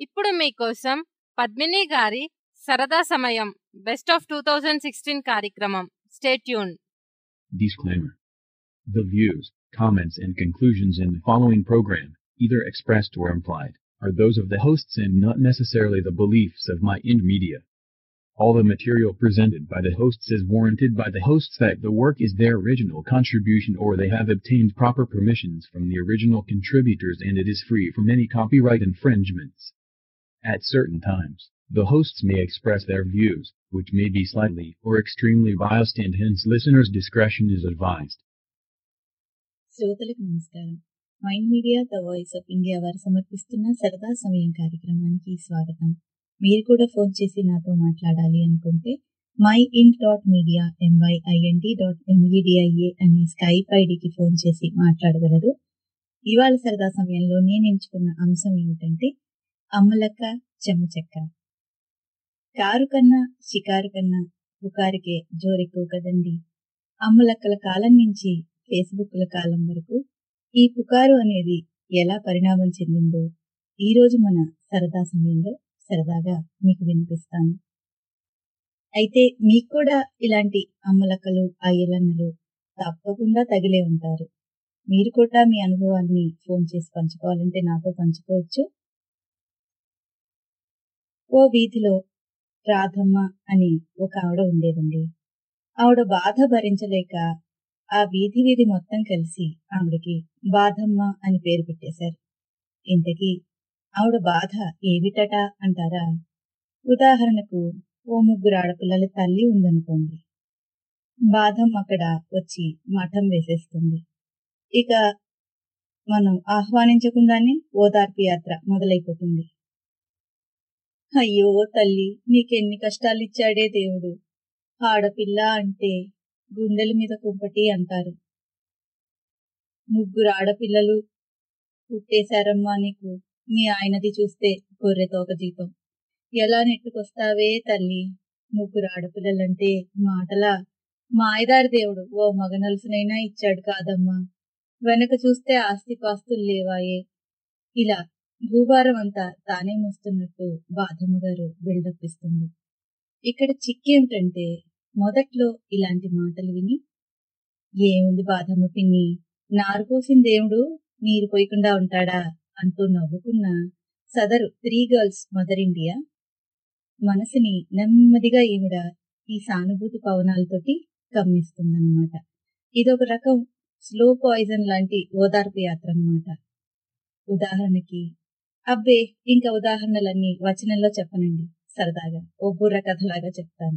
ఇప్పుడు మీకోసం పద్మిని గారి సరదా సమయం best of two thousand sixteen కార్యక్రమం stay tune Disclaimer. The views, comments, and conclusions in the following program, either expressed or implied, are those of the hosts and not necessarily the beliefs of My Ind Media. All the material presented by the hosts is warranted by the hosts that the work is their original contribution or they have obtained proper permissions from the original contributors and it is free from any copyright infringements. At certain times, the hosts may express their views, which may be slightly or extremely biased and hence listeners' discretion is advised. శ్రోతలకు నమస్కారం mind media the voice of India వారు సమర్పిస్తున్న సరదా సమయం కార్యక్రమానికి స్వాగతం మీరు కూడా ఫోన్ చేసి నాతో మాట్లాడాలి అనుకుంటే my in dot media M Y I N D dot M E D I A అనే స్కైప్ ఐడికి ఫోన్ చేసి మాట్లాడగలరు ఇవాళ సరదా సమయంలో నేను ఎంచుకున్న అంశం ఏమిటంటే అమ్మలక్క చెమ్మచెక్క కారు కన్నా షికారు కన్నా పుకారికే జోరెక్కువ కదండి అమ్మలక్కల కాలం నుంచి ఫేస్బుక్ల కాలం వరకు ఈ పుకారు అనేది ఎలా పరిణామం చెందిందో ఈ రోజు మన సరదా సమయంలో సరదాగా మీకు వినిపిస్తాను అయితే మీకు కూడా ఇలాంటి అమ్మలక్కలు అయ్యలన్నలు తప్పకుండా తగిలే ఉంటారు మీరు కూడా మీ అనుభవాన్ని ఫోన్ చేసి పంచుకోవాలంటే నాతో పంచుకోవచ్చు ఓ వీధిలో రాధమ్మ అని ఒక ఆవిడ ఉండేదండి ఆవిడ బాధ భరించలేక ఆ వీధి వీధి మొత్తం కలిసి ఆవిడకి బాధమ్మ అని పేరు పెట్టేశారు ఇంతకీ ఆవిడ బాధ ఏమిటట అంటారా ఉదాహరణకు ఓ ముగ్గురు ఆడపిల్లల తల్లి ఉందనుకోండి బాధమ్మ అక్కడ వచ్చి మఠం వేసేస్తుంది ఇక మనం ఆహ్వానించకుండానే ఓదార్పు యాత్ర మొదలైపోతుంది అయ్యో తల్లి నీకెన్ని కష్టాలు ఇచ్చాడే దేవుడు ఆడపిల్ల అంటే గుండెల మీద కుంపటి అంటారు ముగ్గురు ఆడపిల్లలు పుట్టేశారమ్మా నీకు మీ ఆయనది చూస్తే గొర్రె తోక జీతం ఎలా నెట్టుకొస్తావే తల్లి ముగ్గురు ఆడపిల్లలంటే మాటలా మాయదారి దేవుడు ఓ మగనలుసునైనా ఇచ్చాడు కాదమ్మా వెనక చూస్తే ఆస్తిపాస్తులు లేవాయే ఇలా భూభారం అంతా తానే మోస్తున్నట్టు బాధమ్మ గారు బిల్డప్ ఇస్తుంది ఇక్కడ చిక్కేమిటంటే మొదట్లో ఇలాంటి మాటలు విని ఏముంది బాధమ్మ పిన్ని నారు పోసిన దేవుడు నీరు పోయకుండా ఉంటాడా అంటూ నవ్వుకున్న సదరు త్రీ గర్ల్స్ మదర్ ఇండియా మనసుని నెమ్మదిగా ఈవిడ ఈ సానుభూతి పవనాలతోటి కమ్మిస్తుందన్నమాట ఇదొక రకం స్లో పాయిజన్ లాంటి ఓదార్పు యాత్ర అన్నమాట ఉదాహరణకి అబ్బే ఇంకా ఉదాహరణలన్నీ వచనంలో చెప్పనండి సరదాగా ఓ బుర్ర కథలాగా చెప్తాను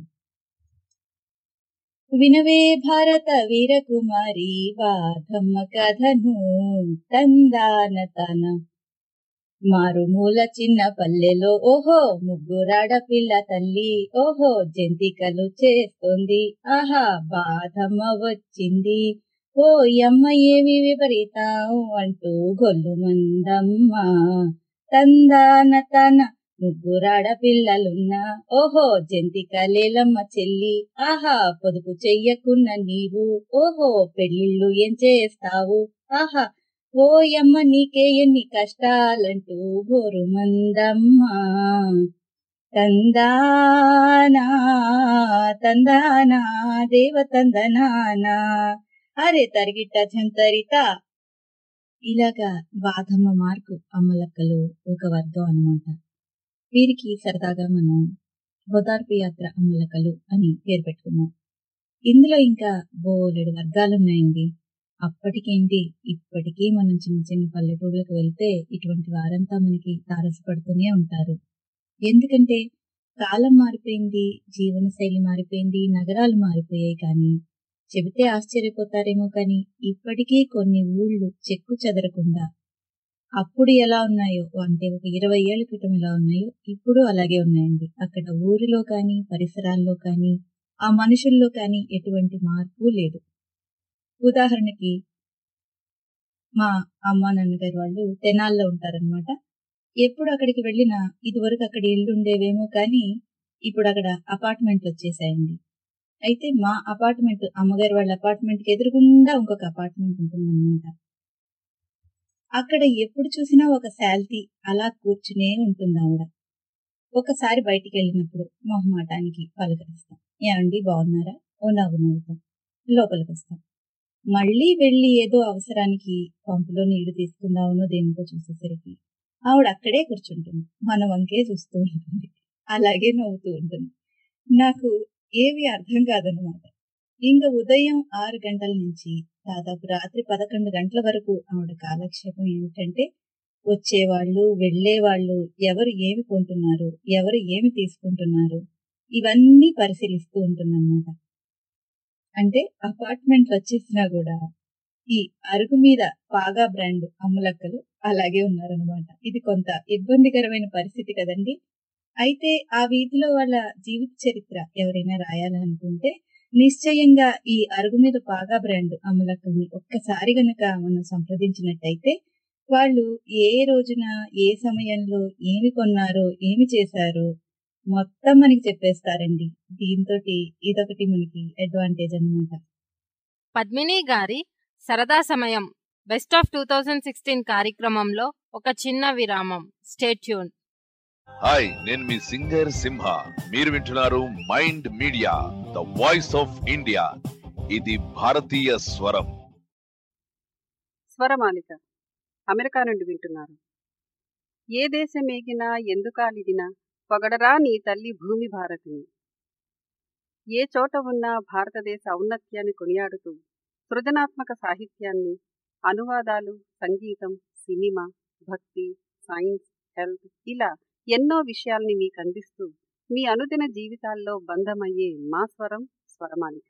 వినవే భారత వీరకుమారి బాధమ్మ కథను తందాన తన మారుమూల చిన్న పల్లెలో ఓహో ముగ్గురాడ పిల్ల తల్లి ఓహో జంతికలు చేస్తుంది ఆహా బాధమ్మ వచ్చింది ఓ అమ్మ ఏమి విపరీతం అంటూ గొల్లు మందమ్మ తందాన తన ముగ్గురాడ పిల్లలున్నా ఓహో జంతికలేలమ్మ చెల్లి ఆహా పొదుపు చెయ్యకున్న నీవు ఓహో పెళ్ళిళ్ళు ఏం చేస్తావు ఆహా ఓయమ్మ నీకే ఎన్ని కష్టాలంటూ గోరు మందమ్మ తందానా తందానా దేవ తందనానా అరే తరిగిట్ట చంతరిత ఇలాగా బాధమ్మ మార్కు అమ్మలక్కలు ఒక వర్గం అన్నమాట వీరికి సరదాగా మనం ఓదార్పు యాత్ర అమ్మలక్కలు అని పేరు పెట్టుకున్నాం ఇందులో ఇంకా బోలెడు వర్గాలున్నాయండి అప్పటికేంటి ఇప్పటికీ మనం చిన్న చిన్న పల్లెటూర్లకు వెళ్తే ఇటువంటి వారంతా మనకి తారసపడుతూనే ఉంటారు ఎందుకంటే కాలం మారిపోయింది జీవనశైలి మారిపోయింది నగరాలు మారిపోయాయి కానీ చెబితే ఆశ్చర్యపోతారేమో కానీ ఇప్పటికీ కొన్ని ఊళ్ళు చెక్కు చెదరకుండా అప్పుడు ఎలా ఉన్నాయో అంటే ఒక ఇరవై ఏళ్ల క్రితం ఎలా ఉన్నాయో ఇప్పుడు అలాగే ఉన్నాయండి అక్కడ ఊరిలో కానీ పరిసరాల్లో కానీ ఆ మనుషుల్లో కానీ ఎటువంటి మార్పు లేదు ఉదాహరణకి మా అమ్మ నాన్నగారు వాళ్ళు తెనాల్లో ఉంటారనమాట ఎప్పుడు అక్కడికి వెళ్ళినా ఇదివరకు అక్కడ ఇల్లు ఉండేవేమో కానీ ఇప్పుడు అక్కడ అపార్ట్మెంట్లు వచ్చేసాయండి అయితే మా అపార్ట్మెంట్ అమ్మగారి వాళ్ళ అపార్ట్మెంట్ కి ఎదురుగుండా ఇంకొక అపార్ట్మెంట్ ఉంటుందన్నమాట అక్కడ ఎప్పుడు చూసినా ఒక శాల్తీ అలా కూర్చునే ఉంటుంది ఆవిడ ఒకసారి బయటికి వెళ్ళినప్పుడు మొహమాటానికి పలకరిస్తాం ఏమండి బాగున్నారా ఓ నవ్వు నవ్వుతాం లోపలికి వస్తాం మళ్ళీ వెళ్ళి ఏదో అవసరానికి పంపులో నీళ్లు తీసుకుందామనో దేనికో చూసేసరికి ఆవిడ అక్కడే కూర్చుంటుంది మన వంకే చూస్తూ ఉంటుంది అలాగే నవ్వుతూ ఉంటుంది నాకు ఏవి అర్థం కాదనమాట ఇంకా ఉదయం ఆరు గంటల నుంచి దాదాపు రాత్రి పదకొండు గంటల వరకు ఆవిడ కాలక్షేపం ఏమిటంటే వచ్చేవాళ్ళు వెళ్లేవాళ్ళు ఎవరు ఏమి కొంటున్నారు ఎవరు ఏమి తీసుకుంటున్నారు ఇవన్నీ పరిశీలిస్తూ ఉంటుందన్నమాట అంటే అపార్ట్మెంట్ వచ్చేసినా కూడా ఈ అరుగు మీద పాగా బ్రాండ్ అమ్ములక్కలు అలాగే ఉన్నారనమాట ఇది కొంత ఇబ్బందికరమైన పరిస్థితి కదండి అయితే ఆ వీధిలో వాళ్ళ జీవిత చరిత్ర ఎవరైనా రాయాలనుకుంటే నిశ్చయంగా ఈ అరుగు మీద పాగా బ్రాండ్ అమ్ములక్కల్ని ఒక్కసారి గనక మనం సంప్రదించినట్టయితే వాళ్ళు ఏ రోజున ఏ సమయంలో ఏమి కొన్నారో ఏమి చేశారో మొత్తం మనకి చెప్పేస్తారండి దీంతో ఇదొకటి మనకి అడ్వాంటేజ్ అన్నమాట పద్మిని గారి సరదా సమయం best of two thousand sixteen కార్యక్రమంలో ఒక చిన్న విరామం స్టేట్యూన్ హాయ్ నేను మీ సింగర్ సింహ మీరు వింటున్నారు mind media the voice of India ఇది భారతీయ స్వరం స్వరమాలిక అమెరికా నుండి వింటున్నారు ఏ దేశం ఏగినా ఎందుకాలిదినా పొగడరా నీ తల్లి భూమి భారతిని ఏ చోట ఉన్నా భారతదేశ ఔన్నత్యాన్ని కొనియాడుతూ సృజనాత్మక సాహిత్యాన్ని అనువాదాలు సంగీతం సినిమా భక్తి సైన్స్ హెల్త్ ఇలా ఎన్నో విషయాల్ని మీకు అందిస్తూ మీ అనుదిన జీవితాల్లో బంధమయ్యే మా స్వరం స్వరమాలిక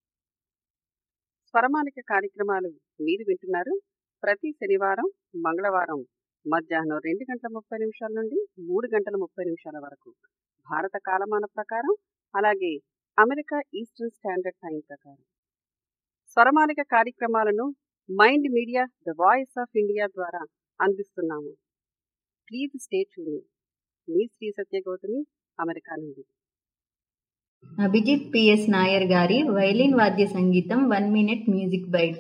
స్వరమాలిక కార్యక్రమాలు మీరు వింటున్నారు ప్రతి శనివారం మంగళవారం మధ్యాహ్నం రెండు గంటల ముప్పై నిమిషాల నుండి మూడు గంటల ముప్పై నిమిషాల వరకు భారత కాలమాన ప్రకారం అలాగే అమెరికా ఈస్టర్న్ స్టాండర్డ్ టైం ప్రకారం స్వరమాలిక కార్యక్రమాలను mind media the voice of India ద్వారా అందిస్తున్నాము ప్లీజ్ స్టే ట్యూన్ మీ శ్రీ సత్యగౌతమి అమెరికా నుండి అభిజిత్ పిఎస్ నాయర్ గారి వైలిన్ వాద్య సంగీతం వన్ మినిట్ మ్యూజిక్ బైట్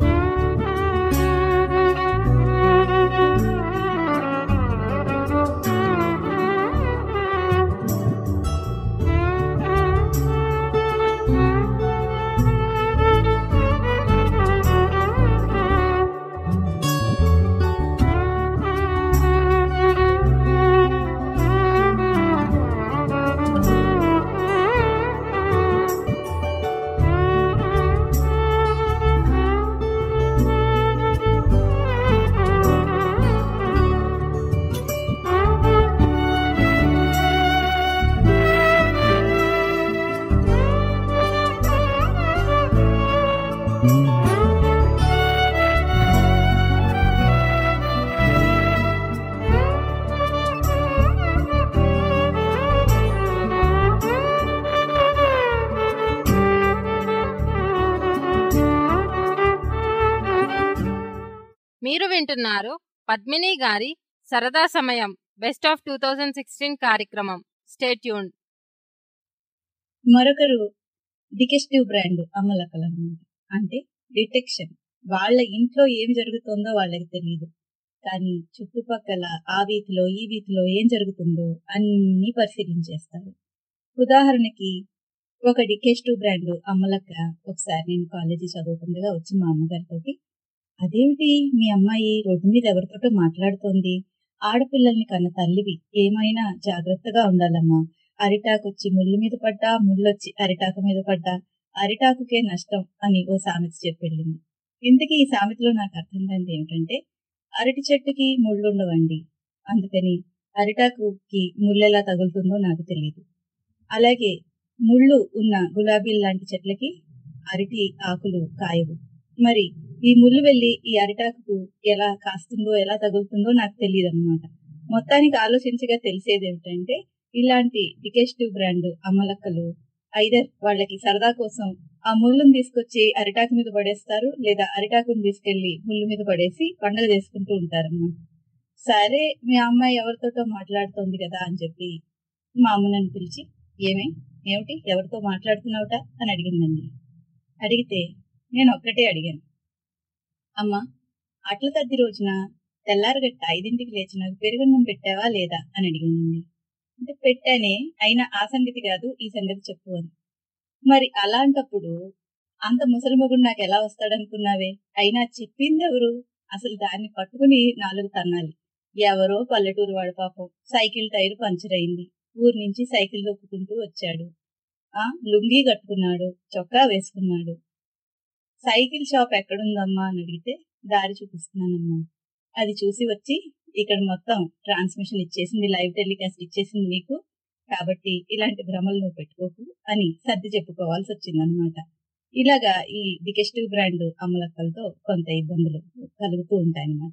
మీరు వింటున్నారు పద్మిని గారి సరదా సమయం best of two thousand sixteen కార్యక్రమం స్టేట్యూన్ మరొకరు డికెస్టివ్ బ్రాండ్ అమ్మలక్కలు అనమాట అంటే డిటెక్షన్ వాళ్ళ ఇంట్లో ఏమి జరుగుతుందో వాళ్ళకి తెలియదు కానీ చుట్టుపక్కల ఆ వీధిలో ఈ వీధిలో ఏం జరుగుతుందో అన్ని పరిశీలించేస్తారు ఉదాహరణకి ఒక డికెస్టివ్ బ్రాండ్ అమ్మలక్క ఒకసారి నేను కాలేజీ చదువుతుండగా వచ్చి మా అమ్మగారితోటి అదేమిటి మీ అమ్మాయి రోడ్డు మీద ఎవరితోటో మాట్లాడుతోంది ఆడపిల్లల్ని కన్న తల్లివి ఏమైనా జాగ్రత్తగా ఉండాలమ్మా అరిటాకు వచ్చి ముళ్ళు మీద పడ్డా ముళ్ళొచ్చి అరిటాకు మీద పడ్డా అరిటాకుకే నష్టం అని ఓ సామెత చెప్పెళ్ళింది ఇంతకీ ఈ సామెతలో నాకు అర్థం కానిది ఏమిటంటే అరటి చెట్టుకి ముళ్ళుండవండి అందుకని అరిటాకుకి ముళ్ళెలా తగులుతుందో నాకు తెలియదు అలాగే ముళ్ళు ఉన్న గులాబీలు లాంటి చెట్లకి అరటి ఆకులు కాయవు మరి ఈ ముళ్ళు వెళ్ళి ఈ అరిటాకుకు ఎలా కాస్తుందో ఎలా తగులుతుందో నాకు తెలియదు అనమాట మొత్తానికి ఆలోచించగా తెలిసేది ఏమిటంటే ఇలాంటి డికెస్టివ్ బ్రాండ్ అమ్మలక్కలు ఐదర్ వాళ్ళకి సరదా కోసం ఆ ముళ్ళుని తీసుకొచ్చి అరిటాకు మీద పడేస్తారు లేదా అరిటాకుని తీసుకెళ్లి ముళ్ళు మీద పడేసి పండగ చేసుకుంటూ ఉంటారన్నమాట సరే మీ అమ్మాయి ఎవరితోటో మాట్లాడుతోంది కదా అని చెప్పి మా అమ్మ నన్ను పిలిచి ఏమే ఏమిటి ఎవరితో మాట్లాడుతున్నావుట అని అడిగిందండి అడిగితే నేను ఒక్కటే అడిగాను అమ్మ అట్ల తద్ది రోజున తెల్లారగట్ట ఐదింటికి లేచి నాకు పెరుగన్నం పెట్టావా లేదా అని అడిగింది అంటే పెట్టానే అయినా ఆ సంగతి కాదు ఈ సంగతి చెప్పు అని మరి అలాంటప్పుడు అంత ముసలి మొగుడు నాకు ఎలా వస్తాడనుకున్నావే అయినా చెప్పింది ఎవరు అసలు దాన్ని పట్టుకుని నాలుగు తన్నాలి ఎవరో పల్లెటూరు వాడు పాపం సైకిల్ టైర్ పంచర్ అయింది ఊరు నుంచి సైకిల్ దొక్కుకుంటూ వచ్చాడు ఆ లుంగీ కట్టుకున్నాడు చొక్కా వేసుకున్నాడు సైకిల్ షాప్ ఎక్కడుందమ్మా అని అడిగితే దారి చూపిస్తున్నానమ్మా అది చూసి వచ్చి ఇక్కడ మొత్తం ట్రాన్స్మిషన్ ఇచ్చేసింది లైవ్ టెలికాస్ట్ ఇచ్చేసింది నీకు కాబట్టి ఇలాంటి భ్రమలు నువ్వు పెట్టుకోకు అని సర్ది చెప్పుకోవాల్సి వచ్చిందనమాట ఇలాగా ఈ డికెస్టివ్ బ్రాండ్ అమలక్కలతో కొంత ఇబ్బందులు కలుగుతూ ఉంటాయన్నమాట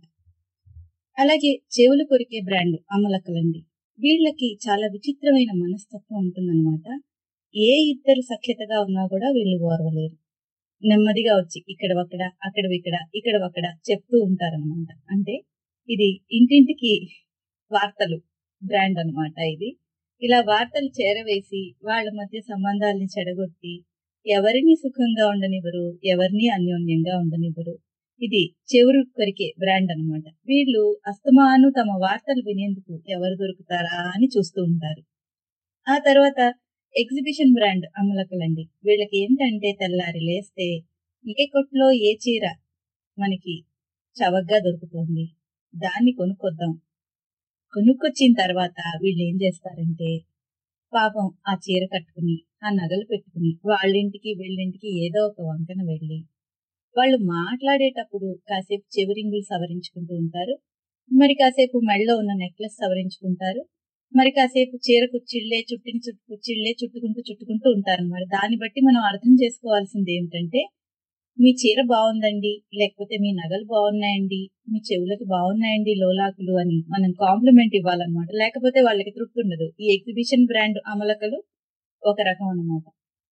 అలాగే చెవులు కొరికే బ్రాండ్ అమలక్కలండి వీళ్ళకి చాలా విచిత్రమైన మనస్తత్వం ఉంటుందన్నమాట ఏ ఇద్దరు సఖ్యతగా ఉన్నా కూడా వీళ్ళు ఓర్వలేరు నెమ్మదిగా వచ్చి ఇక్కడ ఒకడ అక్కడ ఇక్కడ ఇక్కడ ఒకడ చెప్తూ ఉంటారనమాట అంటే ఇది ఇంటింటికి వార్తలు బ్రాండ్ అన్నమాట ఇది ఇలా వార్తలు చేరవేసి వాళ్ళ మధ్య సంబంధాలని చెడగొట్టి ఎవరిని సుఖంగా ఉండనివ్వరు ఎవరిని అన్యోన్యంగా ఉండనివ్వరు ఇది చెవురు కొరికే బ్రాండ్ అన్నమాట వీళ్ళు అస్తమాను తమ వార్తలు వినేందుకు ఎవరు దొరుకుతారా అని చూస్తూ ఉంటారు ఆ తర్వాత ఎగ్జిబిషన్ బ్రాండ్ అమలకలండి వీళ్ళకి ఏంటంటే తెల్లారి లేస్తే ఏ కొట్లో ఏ చీర మనకి చవగ్గా దొరుకుతుంది దాన్ని కొనుక్కొద్దాం కొనుక్కొచ్చిన తర్వాత వీళ్ళు ఏం చేస్తారంటే పాపం ఆ చీర కట్టుకుని ఆ నగలు పెట్టుకుని వాళ్ళింటికి వీళ్ళింటికి ఏదో ఒక వంకన వెళ్ళి వాళ్ళు మాట్లాడేటప్పుడు కాసేపు చెవిరింగులు సవరించుకుంటూ ఉంటారు మరి కాసేపు మెడలో ఉన్న నెక్లెస్ సవరించుకుంటారు మరి కాసేపు చీర కుచ్చిళ్ళే చుట్టిన చుట్టు కుచ్చిళ్ళే చుట్టుకుంటూ చుట్టుకుంటూ ఉంటారన్నమాట దాన్ని బట్టి మనం అర్థం చేసుకోవాల్సింది ఏమిటంటే మీ చీర బాగుందండి లేకపోతే మీ నగలు బాగున్నాయండి మీ చెవులకి బాగున్నాయండి లోలాకులు అని మనం కాంప్లిమెంట్ ఇవ్వాలన్నమాట లేకపోతే వాళ్ళకి తృప్తి ఉండదు ఈ ఎగ్జిబిషన్ బ్రాండ్ అమలకలు ఒక రకం అన్నమాట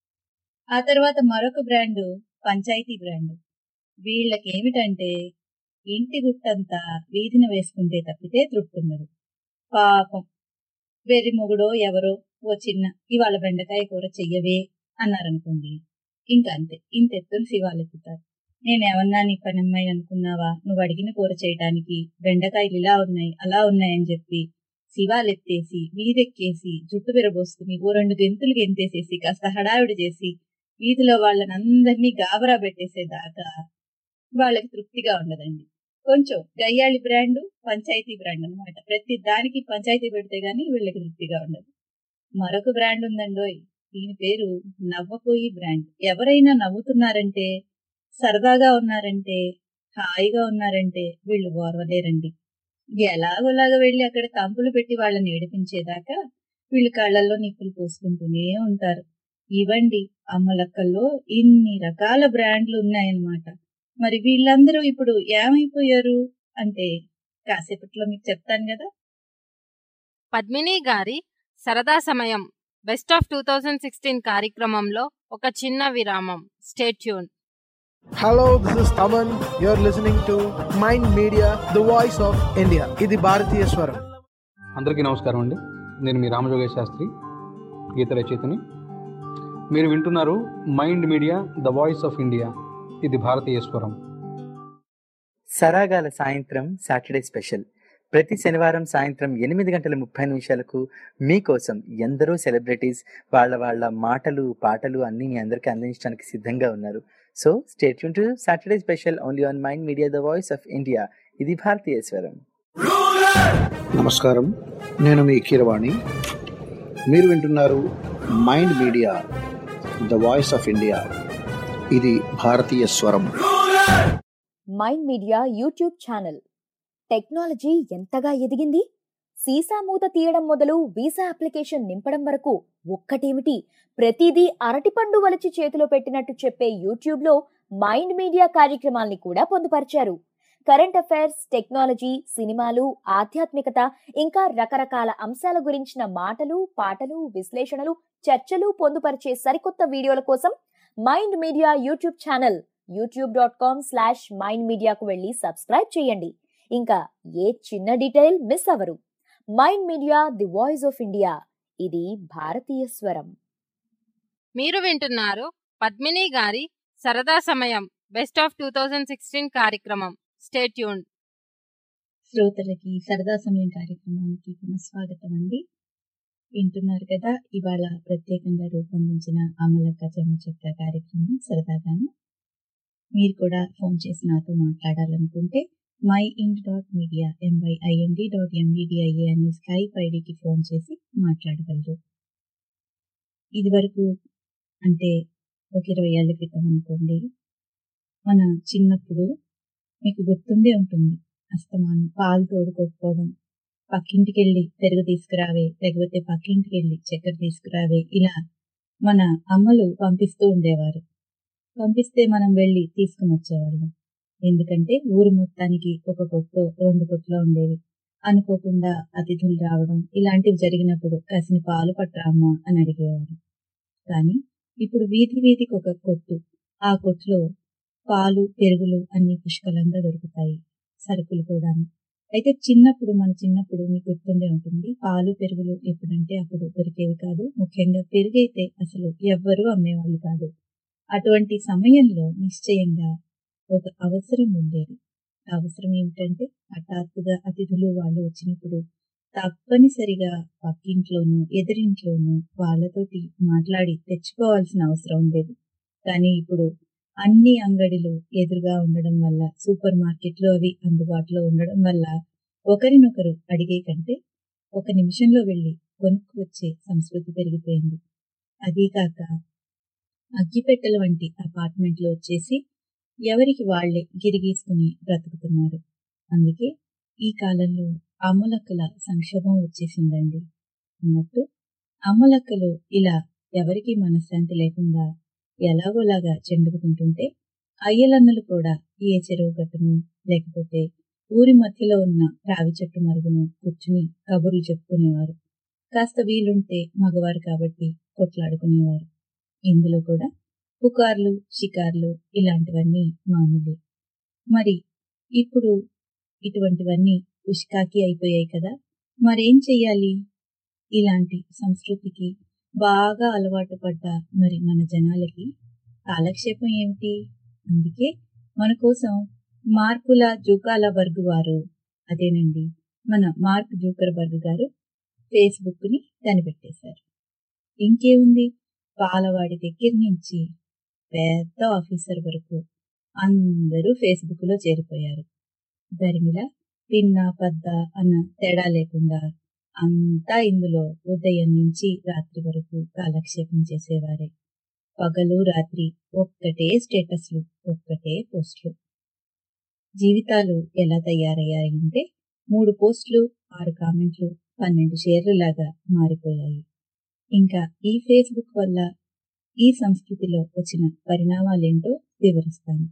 ఆ తర్వాత మరొక బ్రాండ్ పంచాయతీ బ్రాండ్ వీళ్ళకి ఏమిటంటే ఇంటి గుట్టంతా వీధిన వేసుకుంటే తప్పితే తృప్తి ఉండదు పాపం వెర్రి మొగుడో ఎవరో ఓ చిన్న ఇవాళ బెండకాయ కూర చెయ్యవే అన్నారనుకోండి ఇంకా అంతే ఇంతెత్తుని శివాలెత్తుతారు నేనేమన్నా నీ పనమ్మాయి అనుకున్నావా నువ్వు అడిగిన కూర చేయటానికి బెండకాయలు ఇలా ఉన్నాయి అలా ఉన్నాయని చెప్పి శివాలెత్తేసి వీధెక్కేసి జుట్టు విరబోసుకుని ఓ రెండు గెంతులు గెంతేసేసి కాస్త హడావిడి చేసి వీధిలో వాళ్ళనందరినీ గాబరా పెట్టేసేదాకా వాళ్ళకి తృప్తిగా ఉండదండి కొంచెం గయ్యాళి బ్రాండ్ పంచాయతీ బ్రాండ్ అన్నమాట ప్రతి దానికి పంచాయతీ పెడితే గానీ వీళ్ళకి తృప్తిగా ఉండదు మరొక బ్రాండ్ ఉందండోయ్ దీని పేరు నవ్వకోయి బ్రాండ్ ఎవరైనా నవ్వుతున్నారంటే సరదాగా ఉన్నారంటే హాయిగా ఉన్నారంటే వీళ్ళు ఓర్వలేరండి ఎలాగోలాగా వెళ్ళి అక్కడ కంపులు పెట్టి వాళ్ళని ఏడిపించేదాకా వీళ్ళు కళ్ళల్లో నిప్పులు పోసుకుంటూనే ఉంటారు ఇవండి అమ్మలక్కల్లో ఇన్ని రకాల బ్రాండ్లు ఉన్నాయన్నమాట మరి వీళ్ళందరూ ఇప్పుడు ఏమైపోయారు అంటే కాసేపట్లో మీకు చెప్తాను కదా పద్మిని గారి సరదా సమయం best of two thousand sixteen కార్యక్రమంలో ఒక చిన్న విరామం stay tune Hello, this is Taman. You're listening to Mind Media, the voice of India. ఇది భారతీయ స్వరం అందరికీ నమస్కారం అండి నేను మీ రామజోగేశ్ శాస్త్రి గీత రచయితని మీరు వింటున్నారు mind media the voice of India ఇది భారతీయ స్వరం సరాగాల సాయంత్రం సాటర్డే స్పెషల్ ప్రతి శనివారం సాయంత్రం ఎనిమిది గంటల ముప్పై నిమిషాలకు మీకోసం ఎందరో సెలబ్రిటీస్ వాళ్ళ వాళ్ళ మాటలు పాటలు అన్నీ మీ అందరికీ అందించడానికి సిద్ధంగా ఉన్నారు so state to Saturday special only on mind media the voice of India ఇది భారతీయ స్వరం నమస్కారం నేను మీ కీరవాణి మీరు వింటున్నారు mind media the voice of India ఇది భారతీయ స్వరం mind media YouTube channel technology ఎంతగా ఎదిగింది సీసా మూత తీయడం మొదలు వీసా అప్లికేషన్ నింపడం వరకు ఒక్కటేమిటి ప్రతిదీ అరటిపండు వలచి చేతిలో పెట్టినట్టు చెప్పే యూట్యూబ్లో మైండ్ మీడియా కార్యక్రమాల్ని కూడా పొందుపరిచారు కరెంట్ అఫైర్స్ టెక్నాలజీ సినిమాలు ఆధ్యాత్మికత ఇంకా రకరకాల అంశాల గురించిన మాటలు పాటలు విశ్లేషణలు చర్చలు పొందుపరిచే సరికొత్త వీడియోల కోసం mind media YouTube channel YouTube dot com slash mind మీడియాకు వెళ్ళి సబ్స్క్రైబ్ చేయండి ఇంకా ఏ చిన్న డీటెయిల్ మిస్ అవరు mind media the voice of India ఇది భారతీయ స్వరం మీరు వింటున్నారు పద్మిని గారి సరదా సమయం best of two thousand sixteen కార్యక్రమం స్టేట్యూన్ శ్రోతలకి సరదా సమయం కార్యక్రమానికి పునఃస్వాగతం అండి వింటున్నారు కదా ఇవాళ ప్రత్యేకంగా రూపొందించిన అమలక్క చెమ్మ చెక్క కార్యక్రమం సరదాగాను మీరు కూడా ఫోన్ చేసి నాతో మాట్లాడాలనుకుంటే my ind dot media M Y I N D dot M E D I A అనే స్కైప్ ఐడికి ఫోన్ చేసి మాట్లాడగలరు ఇది వరకు అంటే ఒక ఇరవై ఏళ్ళ క్రితం అనుకోండి మన చిన్నప్పుడు మీకు గుర్తుండే ఉంటుంది అస్తమానం పాలు తోడుకోకపోవడం పక్కింటికి వెళ్ళి పెరుగు తీసుకురావే లేకపోతే పక్కింటికి వెళ్ళి చక్కెర తీసుకురావే ఇలా మన అమ్మలు పంపిస్తూ ఉండేవారు పంపిస్తే మనం వెళ్ళి తీసుకుని వచ్చేవాళ్ళం ఎందుకంటే ఊరు మొత్తానికి ఒక కొట్టు రెండు కొట్లో ఉండేవి అనుకోకుండా అతిథులు రావడం ఇలాంటివి జరిగినప్పుడు కాసిన పాలు పట్టరామ్మా అని అడిగేవారు కానీ ఇప్పుడు వీధి వీధికి ఒక కొట్టు ఆ కొట్లో పాలు పెరుగులు అన్ని పుష్కలంగా దొరుకుతాయి సరుకులు కూడాను అయితే చిన్నప్పుడు మన చిన్నప్పుడు మీకు గుర్తుండే ఉంటుంది పాలు పెరుగులు ఎప్పుడంటే అప్పుడు దొరికేవి కాదు ముఖ్యంగా పెరుగైతే అసలు ఎవ్వరూ అమ్మేవాళ్ళు కాదు అటువంటి సమయంలో నిశ్చయంగా ఒక అవసరం ఉండేది అవసరం ఏమిటంటే హఠాత్తుగా అతిథులు వాళ్ళు వచ్చినప్పుడు తప్పనిసరిగా పక్కింట్లోనూ ఎదురింట్లోనూ వాళ్ళతోటి మాట్లాడి తెచ్చుకోవాల్సిన అవసరం ఉండేది కానీ ఇప్పుడు అన్ని అంగడిలు ఎదురుగా ఉండడం వల్ల సూపర్ మార్కెట్లు అవి అందుబాటులో ఉండడం వల్ల ఒకరినొకరు అడిగే కంటే ఒక నిమిషంలో వెళ్ళి కొనుక్కు వచ్చే సంస్కృతి పెరిగిపోయింది అదీ కాక అగ్గిపెట్టెల వంటి అపార్ట్మెంట్లు వచ్చేసి ఎవరికి వాళ్లే గిరిగీసుకుని బ్రతుకుతున్నారు అందుకే ఈ కాలంలో అమ్మలక్కల సంక్షోభం వచ్చేసిందండి అన్నట్టు అమ్మలక్కలు ఇలా ఎవరికి మనశ్శాంతి లేకుండా ఎలాగోలాగా చెండుకుతుంటుంటే అయ్యలన్నలు కూడా ఏ చెరువు గట్టును లేకపోతే ఊరి మధ్యలో ఉన్న రావి చెట్టు మరుగును కూర్చుని కబుర్లు చెప్పుకునేవారు కాస్త వీలుంటే మగవారు కాబట్టి కొట్లాడుకునేవారు ఇందులో కూడా పుకార్లు షికార్లు ఇలాంటివన్నీ మామూలే మరి ఇప్పుడు ఇటువంటివన్నీ ఉష్కాకి అయిపోయాయి కదా మరేం చెయ్యాలి ఇలాంటి సంస్కృతికి బాగా అలవాటు పడ్డ మరి మన జనాలకి కాలక్షేపం ఏమిటి అందుకే మన కోసం మార్కుల జూకాల బర్గ్ వారు అదేనండి మన మార్క్ జూకర్ బర్గ్ గారు ఫేస్బుక్ ని కనిపెట్టేశారు ఇంకేముంది పాలవాడి దగ్గర నుంచి పెద్ద ఆఫీసర్ వరకు అందరూ ఫేస్బుక్ లో చేరిపోయారు దరిమిల పిన్న పద్ద అన్న తేడా లేకుండా అంతా ఇందులో ఉదయం నుంచి రాత్రి వరకు కాలక్షేపం చేసేవారే పగలు రాత్రి ఒక్కటే స్టేటస్లు ఒక్కటే పోస్టులు జీవితాలు ఎలా తయారయ్యాయంటే మూడు పోస్టులు ఆరు కామెంట్లు పన్నెండు షేర్లు లాగా మారిపోయాయి ఇంకా ఈ ఫేస్బుక్ వల్ల ఈ సంస్కృతిలో వచ్చిన పరిణామాలేంటో వివరిస్తాను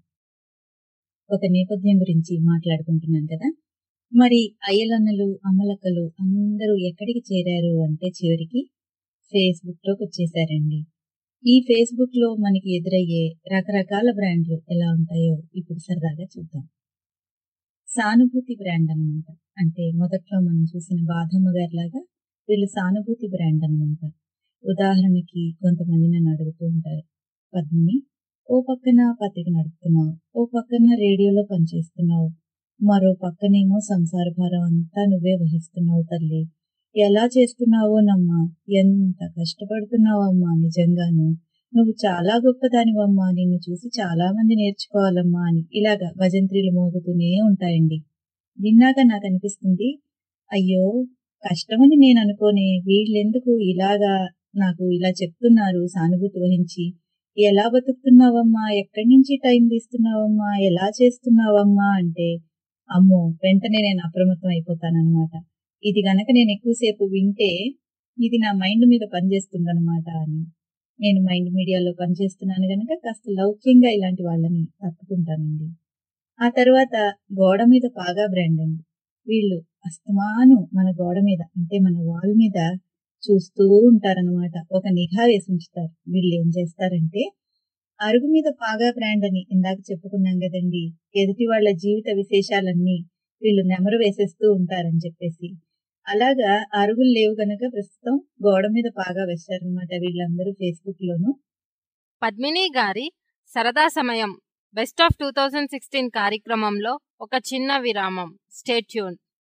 ఒక నేపథ్యం గురించి మాట్లాడుకుంటున్నాను కదా మరి అయ్యలన్నలు అమ్మలక్కలు అందరూ ఎక్కడికి చేరారు అంటే చివరికి ఫేస్బుక్ లోకి వచ్చేసారండి ఈ ఫేస్బుక్ లో మనకి ఎదురయ్యే రకరకాల బ్రాండ్లు ఎలా ఉంటాయో ఇప్పుడు సరదాగా చూద్దాం సానుభూతి బ్రాండ్ అనమాట అంటే మొదట్లో మనం చూసిన బాధమ్మ గారి లాగా వీళ్ళు సానుభూతి బ్రాండ్ అనమాట ఉదాహరణకి కొంతమంది నన్ను అడుగుతూ ఉంటారు పద్మిని ఓ పక్కన పత్రిక నడుపుతున్నావు ఓ పక్కన రేడియోలో పనిచేస్తున్నావు మరో పక్కనేమో సంసార భారం అంతా నువ్వే వహిస్తున్నావు తల్లి ఎలా చేస్తున్నావో నమ్మా ఎంత కష్టపడుతున్నావమ్మా నిజంగాను నువ్వు చాలా గొప్పదానివమ్మా నిన్ను చూసి చాలా మంది నేర్చుకోవాలమ్మా అని ఇలాగా భజంత్రీలు మోగుతూనే ఉంటాయండి విన్నాక నాకు అనిపిస్తుంది అయ్యో కష్టమని నేను అనుకోనే వీళ్ళెందుకు ఇలాగా నాకు ఇలా చెప్తున్నారు సానుభూతి వహించి ఎలా బతుకుతున్నావమ్మా ఎక్కడి నుంచి టైం తీస్తున్నావమ్మా ఎలా చేస్తున్నావమ్మా అంటే అమ్మో వెంటనే నేను అప్రమత్తం అయిపోతానన్నమాట ఇది గనక నేను ఎక్కువసేపు వింటే ఇది నా మైండ్ మీద పనిచేస్తుందన్నమాట అని నేను మైండ్ మీడియాలో పనిచేస్తున్నాను గనక కాస్త లౌక్యంగా ఇలాంటి వాళ్ళని తప్పుకుంటానండి ఆ తర్వాత గోడ మీద పాగా బ్రాండ్ అండి వీళ్ళు అస్తమాను మన గోడ మీద అంటే మన వాల్ మీద చూస్తూ ఉంటారనమాట ఒక నిఘా వేసి ఉంచుతారు వీళ్ళు ఏం చేస్తారంటే అరుగు మీద పాగా బ్రాండ్ అని ఇందాక చెప్పుకున్నాం కదండి ఎదుటి వాళ్ళ జీవిత విశేషాలన్నీ వీళ్ళు నెమరు వేసేస్తూ ఉంటారని చెప్పేసి అలాగా అరుగులు లేవు గనక ప్రస్తుతం గోడ మీద పాగా వేశారనమాట వీళ్ళందరూ ఫేస్బుక్ లోను పద్మిని గారి సరదా సమయం best of two thousand sixteen కార్యక్రమంలో ఒక చిన్న విరామం స్టేట్యూన్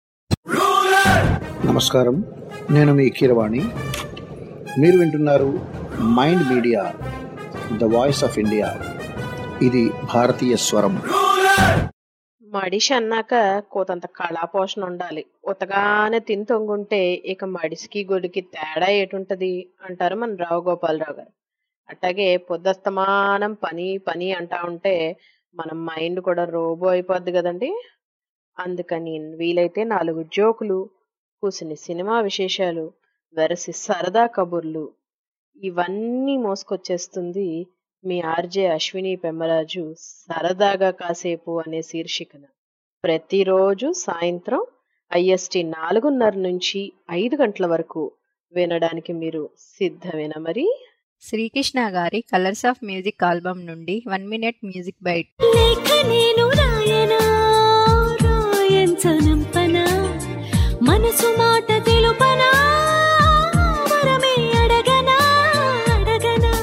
నమస్కారం నేను మీ కీరవాణి మీరు వింటున్నారు mind media the voice of India ఇది భారతీయ స్వరం మడిషి అన్నాక కోతంత కళాపోషణ ఉండాలి ఉతగానే తిని తొంగుంటే ఇక మడిసికి గొడికి తేడా ఏటుంటది అంటారు మన రావు గోపాలరావు గారు అట్లాగే పొద్దస్తమానం పని పని అంటా ఉంటే మన మైండ్ కూడా రోబో అయిపోద్ది కదండి అందుకని వీలైతే నాలుగు జోకులు కూసిని సినిమా విశేషాలు వెరసి సరదా కబుర్లు ఇవన్నీ మోసుకొచ్చేస్తుంది మీ ఆర్జే అశ్విని పెమ్మరాజు సరదాగా కాసేపు అనే శీర్షికన ప్రతిరోజు సాయంత్రం ఐఎస్టి నాలుగున్నర నుంచి ఐదు గంటల వరకు వినడానికి మీరు సిద్ధమేనా మరి శ్రీకృష్ణ గారి కలర్స్ ఆఫ్ మ్యూజిక్ ఆల్బమ్ నుండి వన్ మినిట్ మ్యూజిక్ బైట్ లేఖ నేను రాయనా రాయంచనంపనా మనసు మాట తెలుపనా వరమే అడగనా అడగనా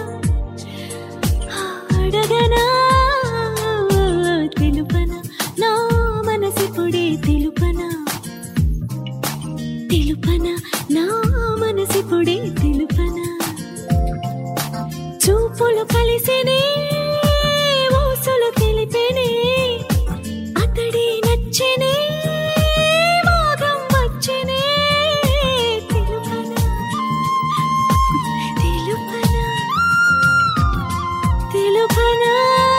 అడగనా తెలుపనా నా మనసిప్పుడే తెలుపనా తెలుపనా నా మనసిప్పుడే తెలుపనా చూపులు కలిసినే ఊసులు తెలిపినే అతడి నచ్చినే మోగం వచ్చనే తెలుపనా తెలుపనా తెలుపనా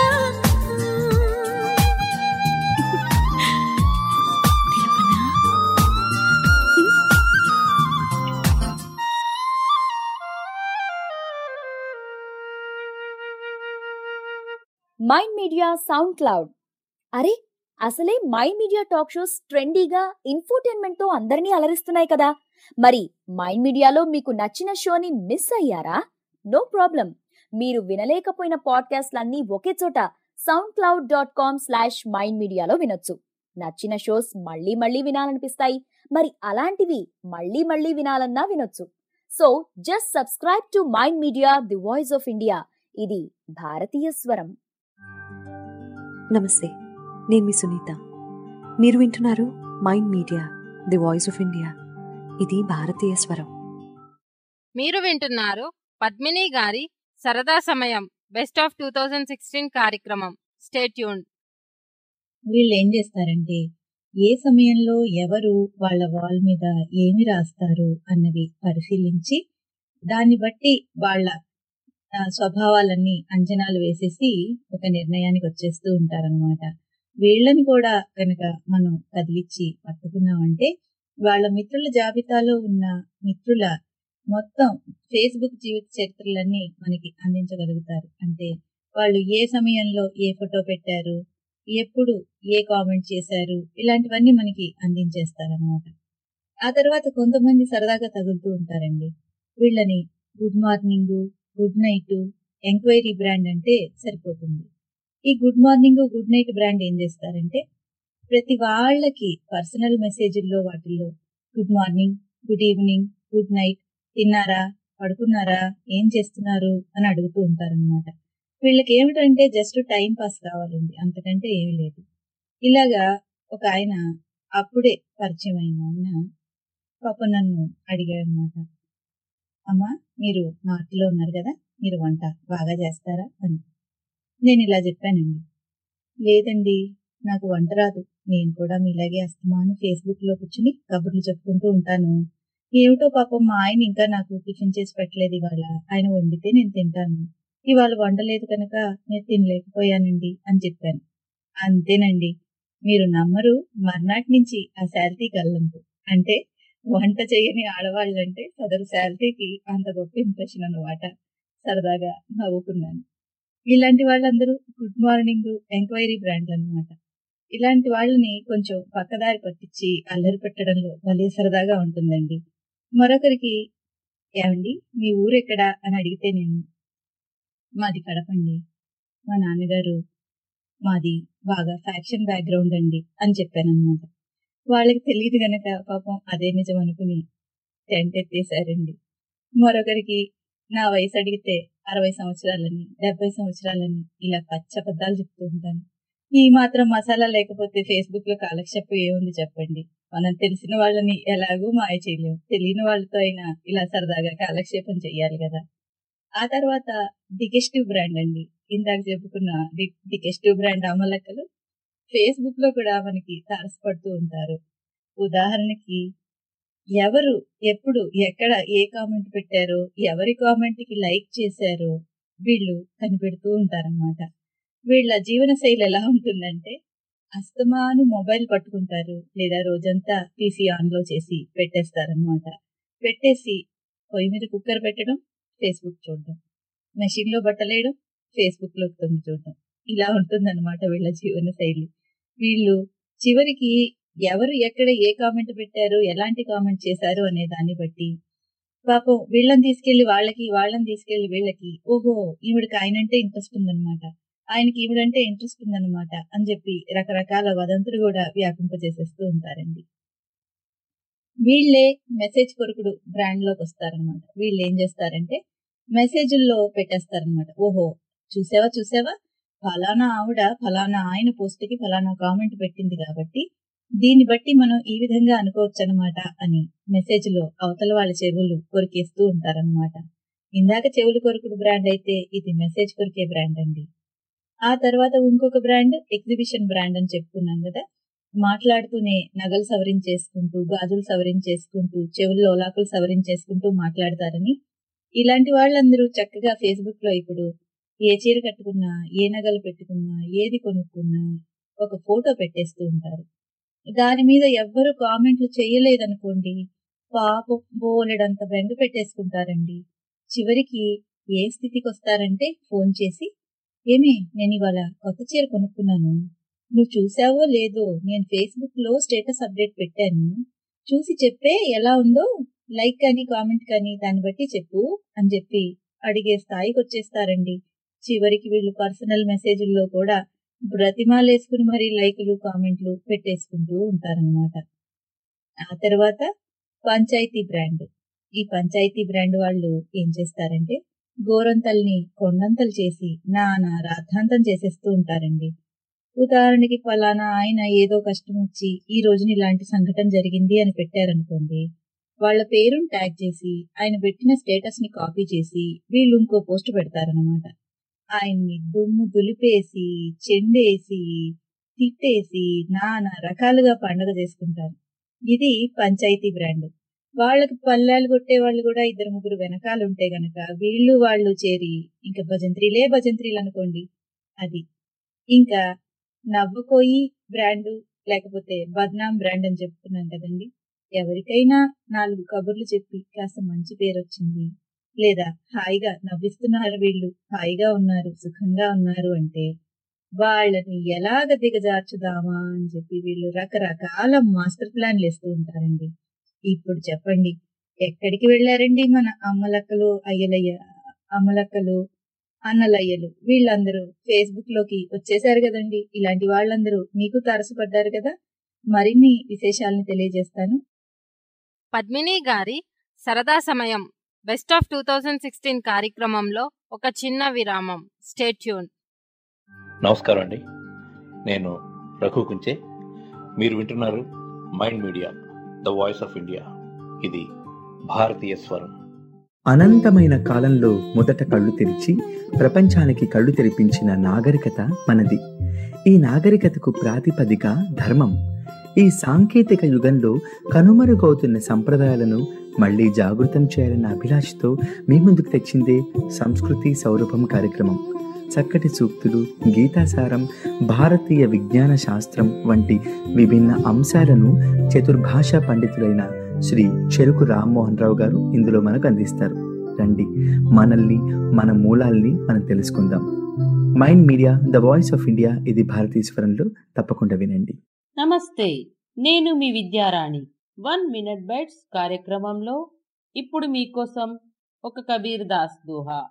మైండ్ మీడియా సౌండ్ క్లౌడ్ అరే అసలే మైండ్ మీడియా టాక్ షోస్ ట్రెండీగా ఇన్ఫోటైన్మెంట్ తో అందరినీ అలరిస్తున్నాయి కదా మరి మైండ్ మీడియాలో మీకు నచ్చిన షోని మిస్ అయ్యారా నో ప్రాబ్లం మీరు వినలేకపోయిన పాడ్కాస్ట్లన్నీ ఒకే చోట SoundCloud dot com slash mind మీడియాలో వినొచ్చు నచ్చిన షోస్ మళ్ళీ మళ్ళీ వినాలనిపిస్తాయి మరి అలాంటివి మళ్ళీ మళ్ళీ వినాలన్నా వినొచ్చు so just subscribe to mind media the voice of India ఇది భారతీయ స్వరం నమస్తే నేను మీ సునీత మీరు వింటున్నారు mind media the voice of India ఇది భారతీయ స్వరం మీరు వింటున్నారు పద్మిని గారి సరదా సమయం best of two thousand sixteen కార్యక్రమం స్టేట్యూన్ వీళ్ళు ఏం చేస్తారంటే ఏ సమయంలో ఎవరు వాళ్ళ వాల్ మీద ఏమి రాస్తారు అన్నది పరిశీలించి దాన్ని బట్టి వాళ్ళ ఆ, స్వభావాలన్నీ అంచనాలు వేసేసి ఒక నిర్ణయానికి వచ్చేస్తూ ఉంటారనమాట వీళ్ళని కూడా కనుక మనం కదిలిచ్చి పట్టుకున్నామంటే వాళ్ళ మిత్రుల జాబితాలో ఉన్న మిత్రుల మొత్తం ఫేస్బుక్ జీవిత చరిత్రలన్నీ మనకి అందించగలుగుతారు అంటే వాళ్ళు ఏ సమయంలో ఏ ఫోటో పెట్టారు ఎప్పుడు ఏ కామెంట్ చేశారు ఇలాంటివన్నీ మనకి అందించేస్తారనమాట ఆ తర్వాత కొంతమంది సరదాగా తగులుతూ ఉంటారండి వీళ్ళని good morning good night enquiry brand అంటే సరిపోతుంది ఈ good morning good night brand ఏం చేస్తారంటే ప్రతి వాళ్ళకి పర్సనల్ మెసేజ్ల్లో వాటిల్లో good morning good evening good night తిన్నారా పడుకున్నారా ఏం చేస్తున్నారు అని అడుగుతూ ఉంటారనమాట వీళ్ళకి ఏమిటంటే జస్ట్ టైం పాస్ కావాలండి అంతకంటే ఏమీ లేదు ఇలాగా ఒక ఆయన అప్పుడే పరిచయం అయిన ఆయన పాప నన్ను అడిగాడు అనమాట అమ్మా మీరు నార్త్ లో ఉన్నారు కదా మీరు వంట బాగా చేస్తారా అని నేను ఇలా చెప్పానండి లేదండి నాకు వంట రాదు నేను కూడా మీలాగే అస్తమాను ఫేస్బుక్ లో కూర్చుని కబుర్లు చెప్పుకుంటూ ఉంటాను ఏమిటో పాపం మా ఆయన ఇంకా నాకు టిఫిన్ చేసి పెట్టలేదు ఇవాళ ఆయన వండితే నేను తింటాను ఇవాళ వండలేదు కనుక నేను తినలేకపోయానండి అని చెప్పాను అంతేనండి మీరు నమ్మరు మర్నాటి నుంచి ఆ శాలరీ గల్లంతు అంటే వంట చేయని ఆడవాళ్ళంటే సదరు శాలరీకి అంత గొప్ప ఇంప్రెషన్ అన్నమాట సరదాగా నవ్వుకున్నాను ఇలాంటి వాళ్ళందరూ గుడ్ మార్నింగ్ ఎంక్వైరీ బ్రాండ్లు అన్నమాట ఇలాంటి వాళ్ళని కొంచెం పక్కదారి పట్టించి అల్లరి పెట్టడంలో భలే సరదాగా ఉంటుందండి మరొకరికి ఏమండి మీ ఊరెక్కడా అని అడిగితే నేను మాది కడపండి మా నాన్నగారు మాది బాగా ఫ్యాక్షన్ బ్యాక్గ్రౌండ్ అండి అని చెప్పాను అనమాట వాళ్ళకి తెలియదు గనక పాపం అదే నిజం అనుకుని టెంట్ ఎత్తేసారండి మరొకరికి నా వయసు అడిగితే అరవై సంవత్సరాలని డెబ్బై సంవత్సరాలని ఇలా పచ్చబద్దాలు చెప్తూ ఉంటాను ఈ మాత్రం మసాలా లేకపోతే ఫేస్బుక్ లో కాలక్షేపం ఏముంది చెప్పండి మనం తెలిసిన వాళ్ళని ఎలాగూ మాయ చేయలేం తెలియని వాళ్ళతో అయినా ఇలా సరదాగా కాలక్షేపం చెయ్యాలి కదా ఆ తర్వాత డికెస్టివ్ బ్రాండ్ అండి ఇందాక చెప్పుకున్న డి- డికెస్టివ్ బ్రాండ్ అమలక్కలు ఫేస్బుక్ లో కూడా మనకి తారసపడుతూ ఉంటారు ఉదాహరణకి ఎవరు ఎప్పుడు ఎక్కడ ఏ కామెంట్ పెట్టారో ఎవరి కామెంట్ కి లైక్ చేశారో వీళ్ళు కనిపెడుతూ ఉంటారన్నమాట వీళ్ళ జీవన శైలి ఎలా ఉంటుందంటే అస్తమాను మొబైల్ పట్టుకుంటారు లేదా రోజంతా పీసీ ఆన్ లో చేసి పెట్టేస్తారనమాట పెట్టేసి పొయ్యి మీద కుక్కర్ పెట్టడం ఫేస్బుక్ చూడడం మెషిన్ లో బట్టలేయడం ఫేస్బుక్ లో తొంగి చూడడం ఇలా ఉంటుందన్నమాట వీళ్ళ జీవన శైలి వీళ్ళు చివరికి ఎవరు ఎక్కడ ఏ కామెంట్ పెట్టారు ఎలాంటి కామెంట్ చేశారు అనే దాన్ని బట్టి పాపం వీళ్ళని తీసుకెళ్లి వాళ్ళకి వాళ్ళని తీసుకెళ్లి వీళ్ళకి ఓహో ఈవిడికి ఆయనంటే ఇంట్రెస్ట్ ఉందన్నమాట ఆయనకి ఈవిడంటే ఇంట్రెస్ట్ ఉందన్నమాట అని చెప్పి రకరకాల వదంతులు కూడా వ్యాపింపజేసేస్తూ ఉంటారండి వీళ్ళే మెసేజ్ కొరకుడు బ్రాండ్ లోకి వస్తారనమాట వీళ్ళు ఏం చేస్తారంటే మెసేజ్ల్లో పెట్టేస్తారనమాట ఓహో చూసావా చూసావా ఫలానా ఆవిడ ఫలానా ఆయన పోస్ట్ కి ఫలానా కామెంట్ పెట్టింది కాబట్టి దీన్ని బట్టి మనం ఈ విధంగా అనుకోవచ్చు అనమాట అని మెసేజ్ లో అవతల వాళ్ళ చెవులు కొరికేస్తూ ఉంటారనమాట ఇందాక చెవులు కొరుకుడు బ్రాండ్ అయితే ఇది మెసేజ్ కొరికే బ్రాండ్ అండి ఆ తర్వాత ఇంకొక బ్రాండ్ ఎగ్జిబిషన్ బ్రాండ్ అని చెప్పుకున్నాం కదా మాట్లాడుతూనే నగలు సవరించేసుకుంటూ గాజులు సవరించేసుకుంటూ చెవుల్లో లోలాకులు సవరించేసుకుంటూ మాట్లాడతారని ఇలాంటి వాళ్ళందరూ చక్కగా ఫేస్బుక్ లో ఇప్పుడు ఏ చీర కట్టుకున్నా ఏ నగలు పెట్టుకున్నా ఏది కొనుక్కున్నా ఒక ఫోటో పెట్టేస్తూ ఉంటారు దాని మీద ఎవ్వరు కామెంట్లు చేయలేదనుకోండి పాపం బోలెడంత బెంగ పెట్టేసుకుంటారండి చివరికి ఏ స్థితికి వస్తారంటే ఫోన్ చేసి ఏమే నేను ఇవాళ కొత్త చీర కొనుక్కున్నాను నువ్వు చూసావో లేదో నేను ఫేస్బుక్ లో స్టేటస్ అప్డేట్ పెట్టాను చూసి చెప్పే ఎలా ఉందో లైక్ కానీ కామెంట్ కానీ దాన్ని బట్టి చెప్పు అని చెప్పి అడిగే స్థాయికి వచ్చేస్తారండి చివరికి వీళ్ళు పర్సనల్ మెసేజ్ల్లో కూడా బ్రతిమాలేసుకుని మరి లైకులు కామెంట్లు పెట్టేసుకుంటూ ఉంటారనమాట ఆ తర్వాత పంచాయతీ బ్రాండ్ ఈ పంచాయతీ బ్రాండ్ వాళ్ళు ఏం చేస్తారంటే గోరంతల్ని కొండంతలు చేసి నానా రాద్ధాంతం చేసేస్తూ ఉంటారండి ఉదాహరణకి ఫలానా ఆయన ఏదో కష్టం వచ్చి ఈ రోజున ఇలాంటి సంఘటన జరిగింది అని పెట్టారనుకోండి వాళ్ళ పేరును ట్యాగ్ చేసి ఆయన పెట్టిన స్టేటస్ ని కాపీ చేసి వీళ్ళు ఇంకో పోస్ట్ పెడతారనమాట ఆయన్ని దుమ్ము దులిపేసి చెండేసి తిట్టేసి నానా రకాలుగా పండగ చేసుకుంటారు ఇది పంచాయతీ బ్రాండ్ వాళ్ళకి పల్లాలు కొట్టే వాళ్ళు కూడా ఇద్దరు ముగ్గురు వెనకాల ఉంటే గనక వీళ్ళు వాళ్ళు చేరి ఇంకా భజంత్రీలే భజంత్రీలు అనుకోండి అది ఇంకా నవ్వుకోయి బ్రాండ్ లేకపోతే బద్నాం బ్రాండ్ అని చెప్పుకున్నాం కదండి ఎవరికైనా నాలుగు కబుర్లు చెప్పి కాస్త మంచి పేరు వచ్చింది లేదా హాయిగా నవ్విస్తున్నారు వీళ్ళు హాయిగా ఉన్నారు సుఖంగా ఉన్నారు అంటే వాళ్ళని ఎలాగ దిగజార్చుదామా అని చెప్పి వీళ్ళు రకరకాల మాస్టర్ ప్లాన్లు వేస్తూ ఉంటారండి ఇప్పుడు చెప్పండి ఎక్కడికి వెళ్ళారండి మన అమ్మలక్కలు అయ్యలయ్య అమ్మలక్కలు అన్నలయ్యలు వీళ్ళందరూ ఫేస్బుక్ లోకి వచ్చేసారు కదండి ఇలాంటి వాళ్ళందరూ మీకు తారసపడ్డారు కదా మరిన్ని విశేషాలను తెలియజేస్తాను పద్మిని గారి సరదా సమయం best of two thousand sixteen కార్యక్రమంలో ఒక చిన్న విరామం స్టేట్యూన్ నమస్కారం అండి నేను రఘు కుంచే మీరు వింటున్నారు mind media the voice of India ఇది భారతీయ స్వరం అనంతమైన కాలంలో మొదట కళ్ళు తెరిచి ప్రపంచానికి కళ్ళు తెరిపించిన నాగరికత మనది ఈ నాగరికతకు ప్రాతిపదిక ధర్మం ఈ సాంకేతిక యుగంలో కనుమరుగవుతున్న సంప్రదాయాలను మళ్ళీ జాగృతం చేయాలన్న అభిలాషతో మీ ముందుకు తెచ్చిందే సంస్కృతి సౌరభం కార్యక్రమం చక్కటి సూక్తులు గీతాసారం భారతీయ విజ్ఞాన శాస్త్రం వంటి విభిన్న అంశాలను చతుర్భాషా పండితులైన శ్రీ చెరుకు రామ్మోహన్ రావు గారు ఇందులో మనకు అందిస్తారు రండి మనల్ని మన మూలాల్ని మనం తెలుసుకుందాం mind media the voice of India ఇది భారతీయ స్వరంలో తప్పకుండా వినండి నమస్తే నేను మీ విద్యారాణి వన్ మినిట్ బైట్స్ కార్యక్రమంలో ఇప్పుడు మీకోసం ఒక కబీర్ దాస్ దోహా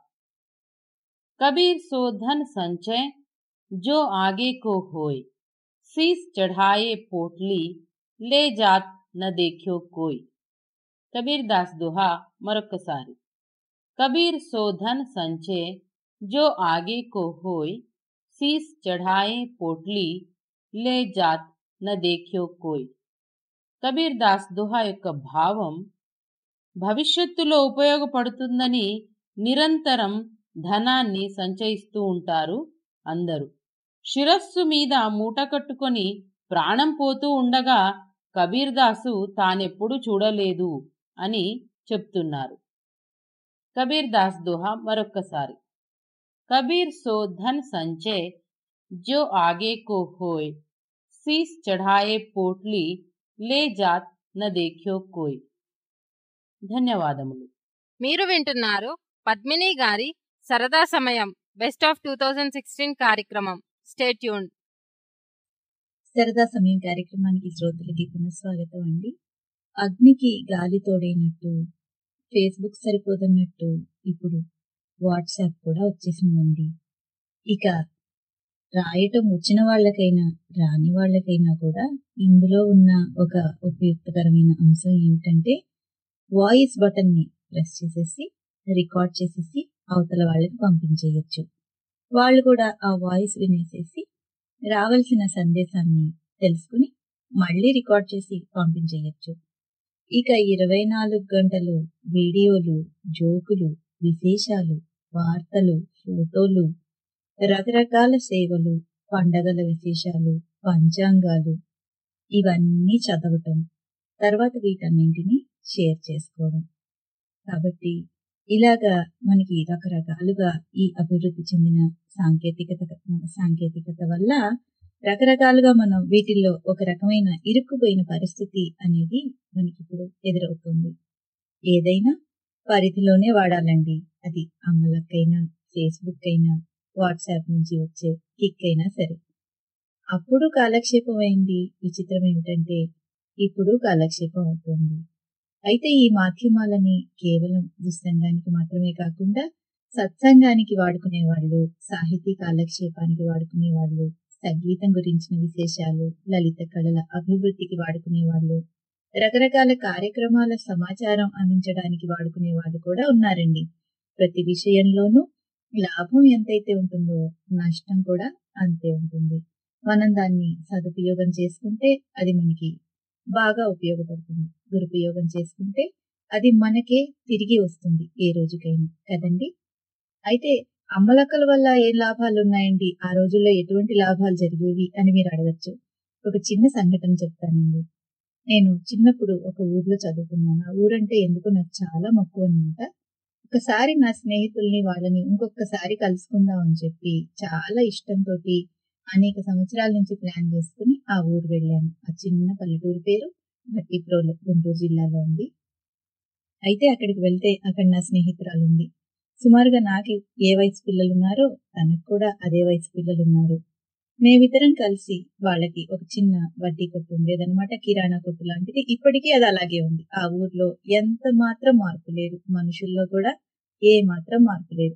कबीर सो धन संचय जो आगे को होय शीस चढ़ाए पोटली ले जात न देखो कोई कबीर दास दोहा मरकसारी कबीर सो धन संचय जो आगे को होय शीस चढ़ाए पोटली ले जात न देखो कोई కబీర్ దాస్ దుహా యొక్క భావం భవిష్యత్తులో ఉపయోగపడుతుందని నిరంతరం ధనాన్ని సంచయిస్తూ ఉంటారు అందరూ శిరస్సు మీద మూట కట్టుకొని ప్రాణం పోతూ ఉండగా కబీర్ దాసు తానెప్పుడు చూడలేదు అని చెప్తున్నారు కబీర్ దాస్ దుహా మరొక్కసారి కబీర్ సో ధన్ సంచే जो आगे को होए शीस चढ़ाए पोटली ले जात न देखो कोई ధన్యవాదములు మీరు వింటున్నారు పద్మిని గారి సరదా సమయం best of two thousand sixteen కార్యక్రమం స్టేట్యూన్ సరదా సమయం కార్యక్రమానికి శ్రోతలకి పునఃస్వాగతం అండి అగ్నికి గాలి తోడైనట్టు ఫేస్బుక్ సరిపోతున్నట్టు ఇప్పుడు వాట్సాప్ కూడా వచ్చేసిందండి ఇక రాయటం వచ్చిన వాళ్ళకైనా రాని వాళ్ళకైనా కూడా ఇందులో ఉన్న ఒక ఉపయుక్తకరమైన అంశం ఏమిటంటే వాయిస్ బటన్ని ప్రెస్ చేసేసి రికార్డ్ చేసేసి అవతల వాళ్ళకి పంపించేయచ్చు వాళ్ళు కూడా ఆ వాయిస్ వినేసేసి రావాల్సిన సందేశాన్ని తెలుసుకుని మళ్ళీ రికార్డ్ చేసి పంపించేయచ్చు ఇక ఇరవై నాలుగు గంటలు వీడియోలు జోకులు విశేషాలు వార్తలు ఫోటోలు రకరకాల సేవలు పండగల విశేషాలు పంచాంగాలు ఇవన్నీ చదవటం తర్వాత వీటన్నింటినీ షేర్ చేసుకోవడం కాబట్టి ఇలాగా మనకి రకరకాలుగా ఈ అభివృద్ధి చెందిన సాంకేతికత సాంకేతికత వల్ల రకరకాలుగా మనం వీటిల్లో ఒక రకమైన ఇరుక్కుపోయిన పరిస్థితి అనేది మనకి ఇప్పుడు ఎదురవుతుంది ఏదైనా పరిధిలోనే వాడాలండి అది అమ్మలకైనా ఫేస్బుక్ అయినా వాట్సాప్ నుంచి వచ్చే కిక్ అయినా సరే అప్పుడు కాలక్షేపం అయింది విచిత్రం ఏమిటంటే ఇప్పుడు కాలక్షేపం అవుతుంది అయితే ఈ మాధ్యమాలని కేవలం దుస్సంగానికి మాత్రమే కాకుండా సత్సంగానికి వాడుకునే వాళ్ళు సాహితీ కాలక్షేపానికి వాడుకునే వాళ్ళు సంగీతం గురించిన విశేషాలు లలిత కళల అభివృద్ధికి వాడుకునే వాళ్ళు రకరకాల కార్యక్రమాల సమాచారం అందించడానికి వాడుకునే వాళ్ళు కూడా ఉన్నారండి ప్రతి విషయంలోనూ లాభం ఎంతైతే ఉంటుందో నష్టం కూడా అంతే ఉంటుంది మనం దాన్ని సదుపయోగం చేసుకుంటే అది మనకి బాగా ఉపయోగపడుతుంది దురుపయోగం చేసుకుంటే అది మనకే తిరిగి వస్తుంది ఏ రోజుకైనా కదండి అయితే అమ్మలక్కల వల్ల ఏం లాభాలు ఉన్నాయండి ఆ రోజుల్లో ఎటువంటి లాభాలు జరిగేవి అని మీరు అడగచ్చు ఒక చిన్న సంఘటన చెప్తానండి నేను చిన్నప్పుడు ఒక ఊర్లో చదువుకున్నాను ఆ ఊరంటే ఎందుకు నాకు చాలా మక్కువ అనమాట ఒకసారి నా స్నేహితుల్ని వాళ్ళని ఇంకొకసారి కలుసుకుందాం అని చెప్పి చాలా ఇష్టంతో అనేక సంవత్సరాల నుంచి ప్లాన్ చేసుకుని ఆ ఊరు వెళ్ళాను ఆ చిన్న పల్లెటూరు పేరు గట్టిప్రోలు గుంటూరు జిల్లాలో ఉంది అయితే అక్కడికి వెళ్తే అక్కడ నా స్నేహితురాలు ఉంది సుమారుగా నాకు ఏ వయసు పిల్లలు ఉన్నారో తనకు కూడా అదే వయసు పిల్లలు ఉన్నారు మేమిద్దరం కలిసి వాళ్ళకి ఒక చిన్న వడ్డీ కొట్టు ఉండేదన్నమాట కిరాణా కొట్టు లాంటిది ఇప్పటికీ అది అలాగే ఉంది ఆ ఊర్లో ఎంత మాత్రం మార్పు లేదు మనుషుల్లో కూడా ఏ మాత్రం మార్పు లేదు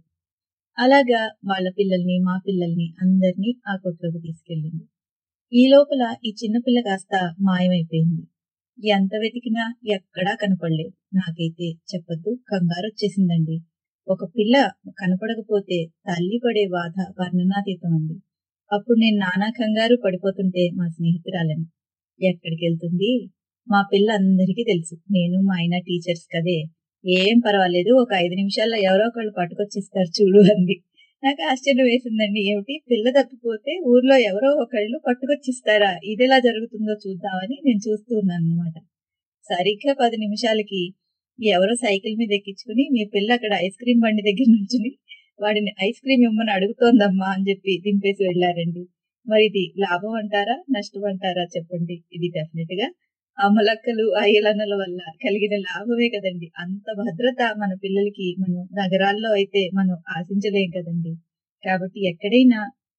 అలాగా వాళ్ళ పిల్లల్ని మా పిల్లల్ని అందరినీ ఆ కొట్లోకి తీసుకెళ్ళింది ఈ లోపల ఈ చిన్న పిల్ల కాస్త మాయమైపోయింది ఎంత వెతికినా ఎక్కడా కనపడలేదు నాకైతే చెప్పద్దు కంగారు వచ్చేసిందండి ఒక పిల్ల కనపడకపోతే తల్లి పడే బాధ వర్ణనాతీతం అండి అప్పుడు నేను నానా కంగారు పడిపోతుంటే మా స్నేహితురాలని ఎక్కడికి వెళ్తుంది మా పిల్ల అందరికీ తెలుసు నేను మా ఆయన టీచర్స్ కదే ఏం పర్వాలేదు ఒక ఐదు నిమిషాల్లో ఎవరో ఒకళ్ళు పట్టుకొచ్చేస్తారు చూడు అంది నాకు ఆశ్చర్యం వేసిందండి ఏమిటి పిల్ల తప్పిపోతే ఊర్లో ఎవరో ఒకళ్ళు పట్టుకొచ్చిస్తారా ఇది ఎలా జరుగుతుందో చూద్దామని నేను చూస్తూ ఉన్నాను అనమాట సరిగ్గా పది నిమిషాలకి ఎవరో సైకిల్ మీద ఎక్కించుకుని మీ పిల్ల అక్కడ ఐస్ క్రీమ్ బండి దగ్గర నుంచుని వాడిని ఐస్ క్రీమ్ ఇమ్మని అడుగుతోందమ్మా అని చెప్పి దింపేసి వెళ్ళారండి మరి ఇది లాభం అంటారా నష్టం అంటారా చెప్పండి ఇది డెఫినెట్ గా అమలక్కలు అయ్యలన్నల వల్ల కలిగిన లాభమే కదండి అంత భద్రత మన పిల్లలకి మనం నగరాల్లో అయితే మనం ఆశించలేం కదండి కాబట్టి ఎక్కడైనా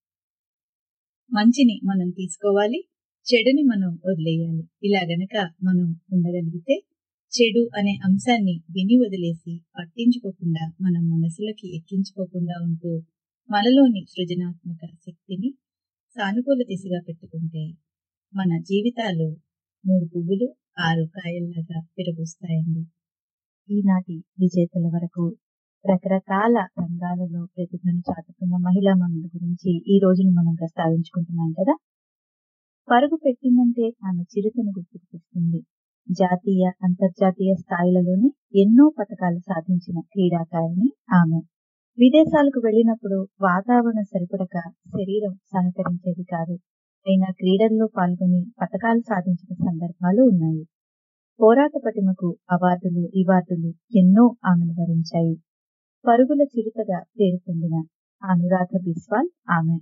మంచిని మనం తీసుకోవాలి చెడుని మనం వదిలేయాలి ఇలా గనక మనం ఉండగలిగితే చెడు అనే అంశాన్ని విని వదిలేసి పట్టించుకోకుండా మన మనసులకి ఎక్కించుకోకుండా ఉంటూ మనలోని సృజనాత్మక శక్తిని సానుకూల దిశగా పెట్టుకుంటే మన జీవితాలు మూడు పువ్వులు ఆరు కాయల్లాగా విరబూస్తాయండి ఈనాటి విజేతల వరకు రకరకాల రంగాలలో ప్రతిభను చాటుతున్న మహిళా మనుల గురించి ఈ రోజును మనం ప్రస్తావించుకుంటున్నాం కదా పరుగు పెట్టిందంటే ఆమె చిరుతను గుర్తుకు తెస్తుంది జాతీయ అంతర్జాతీయ స్థాయిలలోనే ఎన్నో పథకాలు సాధించిన క్రీడాకారిణి ఆమె విదేశాలకు వెళ్ళినప్పుడు వాతావరణం సరిపడక శరీరం సహకరించేది కాదు అయినా క్రీడల్లో పాల్గొని పథకాలు సాధించిన సందర్భాలు ఉన్నాయి పోరాట పటిమకు అవార్డులు రివార్డులు ఎన్నో ఆమెను వరించాయి పరుగుల చిరుతగా పేరు పొందిన అనురాధ బిస్వాల్ ఆమె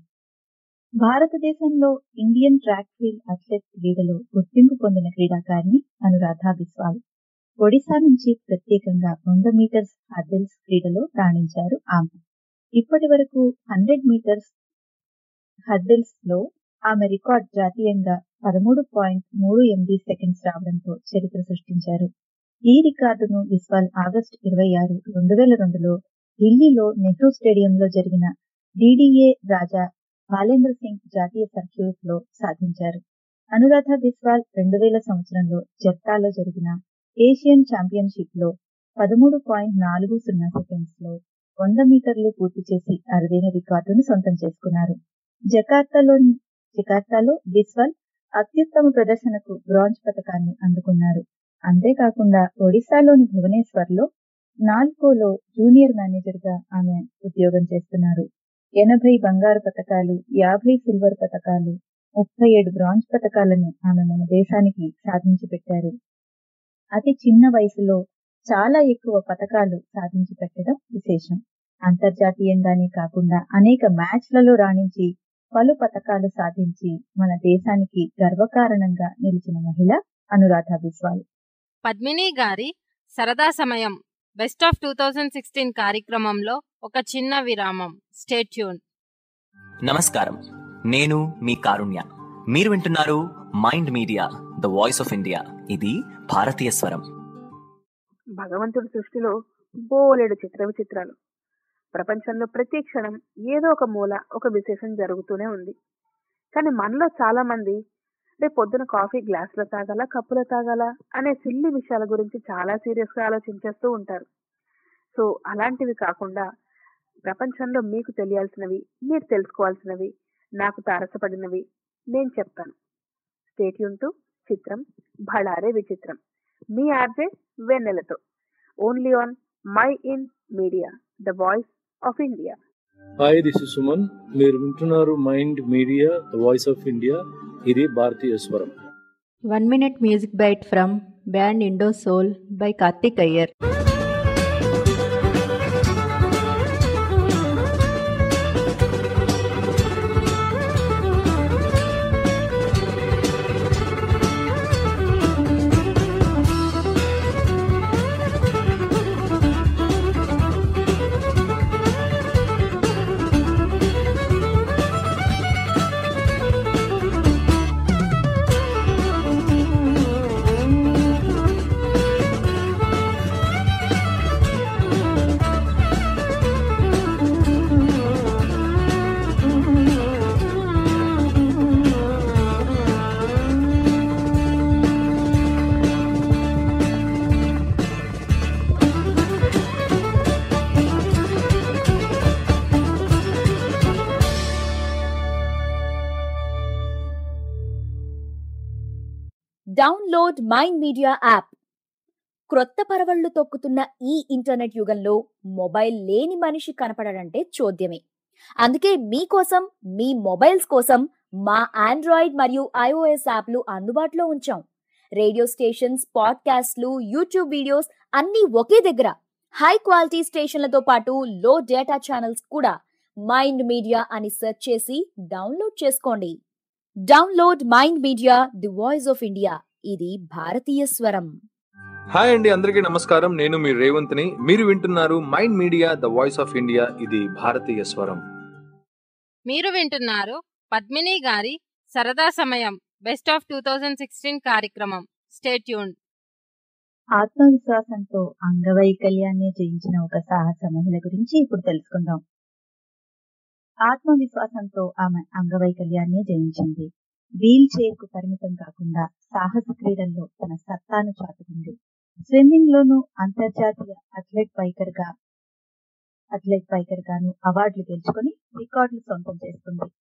భారతదేశంలో ఇండియన్ ట్రాక్ ఫీల్డ్ అథ్లెట్ క్రీడలో గుర్తింపు పొందిన క్రీడాకారిణి అనురాధ బిస్వాల్ ఒడిశా నుంచి ప్రత్యేకంగా వంద మీటర్స్ హర్డిల్స్ క్రీడలో రాణించారు ఆమె ఇప్పటి వరకు హండ్రెడ్ మీటర్స్ హర్డిల్స్ లో ఆమె రికార్డ్ జాతీయంగా పదమూడు పాయింట్ మూడు ఎనిమిది సెకండ్స్ రావడంతో చరిత్ర సృష్టించారు ఈ రికార్డును విస్వాల్ ఆగస్టు ఇరవై ఆరు రెండు వేల రెండులో ఢిల్లీలో నెహ్రూ స్టేడియంలో జరిగిన డిడిఏ రాజా బాలేంద్ర సింగ్ జాతీయ సర్క్యూట్ లో సాధించారు అనురాధ బిస్వాల్ రెండు వేల సంవత్సరంలో జర్తాలో జరిగిన ఏషియన్ ఛాంపియన్షిప్ లో పదమూడు పాయింట్ నాలుగు సున్నా సెకండ్స్ లో వంద మీటర్లు పూర్తి చేసి అరుదైన రికార్డును సొంతం చేసుకున్నారు జకార్తాలో జకార్తాలో బిస్వాల్ అత్యుత్తమ ప్రదర్శనకు బ్రాంజ్ పథకాన్ని అందుకున్నారు అంతేకాకుండా ఒడిశాలోని భువనేశ్వర్ లో నాల్కోలో జూనియర్ మేనేజర్ గా ఆమె ఉద్యోగం చేస్తున్నారు ఎనభై బంగారు పథకాలు యాభై సిల్వర్ పథకాలు ముప్పై ఏడు బ్రాంజ్ పథకాలను ఆమె మన దేశానికి సాధించి పెట్టారు అతి చిన్న వయసులో చాలా ఎక్కువ పథకాలు సాధించి పెట్టడం విశేషం అంతర్జాతీయంగానే కాకుండా అనేక మ్యాచ్లలో రాణించి పలు పథకాలు సాధించి మన దేశానికి గర్వకారణంగా నిలిచిన మహిళ అనురాధ బిస్వాల్ పద్మిని గారి సరదా సమయం best of two thousand sixteen కార్యక్రమంలో ఒక చిన్న విరామం స్టేట్యూన్ నమస్కారం నేను మీ కారుణ్య మీరు వింటున్నారు mind media the voice of India ఇది భారతీయ స్వరం భగవంతుడి సృష్టిలో బోలెడు చిత్ర విచిత్రాలు ప్రపంచంలో ప్రతి క్షణం ఏదో ఒక మూల ఒక విశేషం జరుగుతూనే ఉంది కానీ మనలో చాలా మంది రేపు పొద్దున కాఫీ గ్లాసులో తాగాల కప్పులో తాగాల అనే సిల్లి విషయాల గురించి చాలా సీరియస్ గా ఆలోచించేస్తూ ఉంటారు సో అలాంటివి కాకుండా ప్రపంచంలో మీకు తెలియాల్సినవి మీరు తెలుసుకోవాల్సినవి నాకు తారసపడినవి నేను చెప్తాను స్టేట్యూన్ టు చిత్రం భళారే విచిత్రం మీ ఆర్జే వెన్నెలతో only on my in media the voice of India hi this is Suman మీరు వింటున్నారు mind media the voice of India ఇది భారతీయ స్వరం one minute music bite from band Indo Soul by Karthik Iyer download mind media app క్రొత్త పరవళ్లు తొక్కుతున్న ఈ internet యుగంలో mobile లేని మనిషి కనపడడంటే చూద్యమే అందుకే మీకోసం మీ మొబైల్స్ కోసం మా ఆండ్రాయిడ్ మరియు ఐఓఎస్ యాప్లు అందుబాటులో ఉంచాం రేడియో స్టేషన్స్ పాడ్కాస్ట్లు యూట్యూబ్ వీడియోస్ అన్నీ ఒకే దగ్గర హై క్వాలిటీ స్టేషన్లతో పాటు లో డేటా ఛానల్స్ కూడా మైండ్ మీడియా అని సెర్చ్ చేసి డౌన్లోడ్ చేసుకోండి download mind media the voice of India ఇది భారతీయ స్వరం హాయ్ అండి అందరికీ నమస్కారం నేను మీ రేవంత్ని మీరు వింటున్నారు mind media the voice of India ఇది భారతీయ స్వరం మీరు వింటున్నారు పద్మిని గారి సరదా సమయం best of two thousand sixteen కార్యక్రమం స్టేట్యూన్ ఆత్మవిశ్వాసంతో అంగవైకల్యాన్ని జయించిన ఒక సాహస మహిళ గురించి ఇప్పుడు తెలుసుకుందాం ఆత్మవిశ్వాసంతో ఆమె అంగవైకల్యాన్ని జయించింది వీల్ చైర్ కు పరిమితం కాకుండా సాహస క్రీడల్లో తన సత్తాను చాటుకుంది స్విమ్మింగ్ లోను అంతర్జాతీయ అథ్లెట్ పైకర్ గా అథ్లెట్ పైకర్ గాను అవార్డులు గెలుచుకుని రికార్డులు సొంతం చేసుకుంది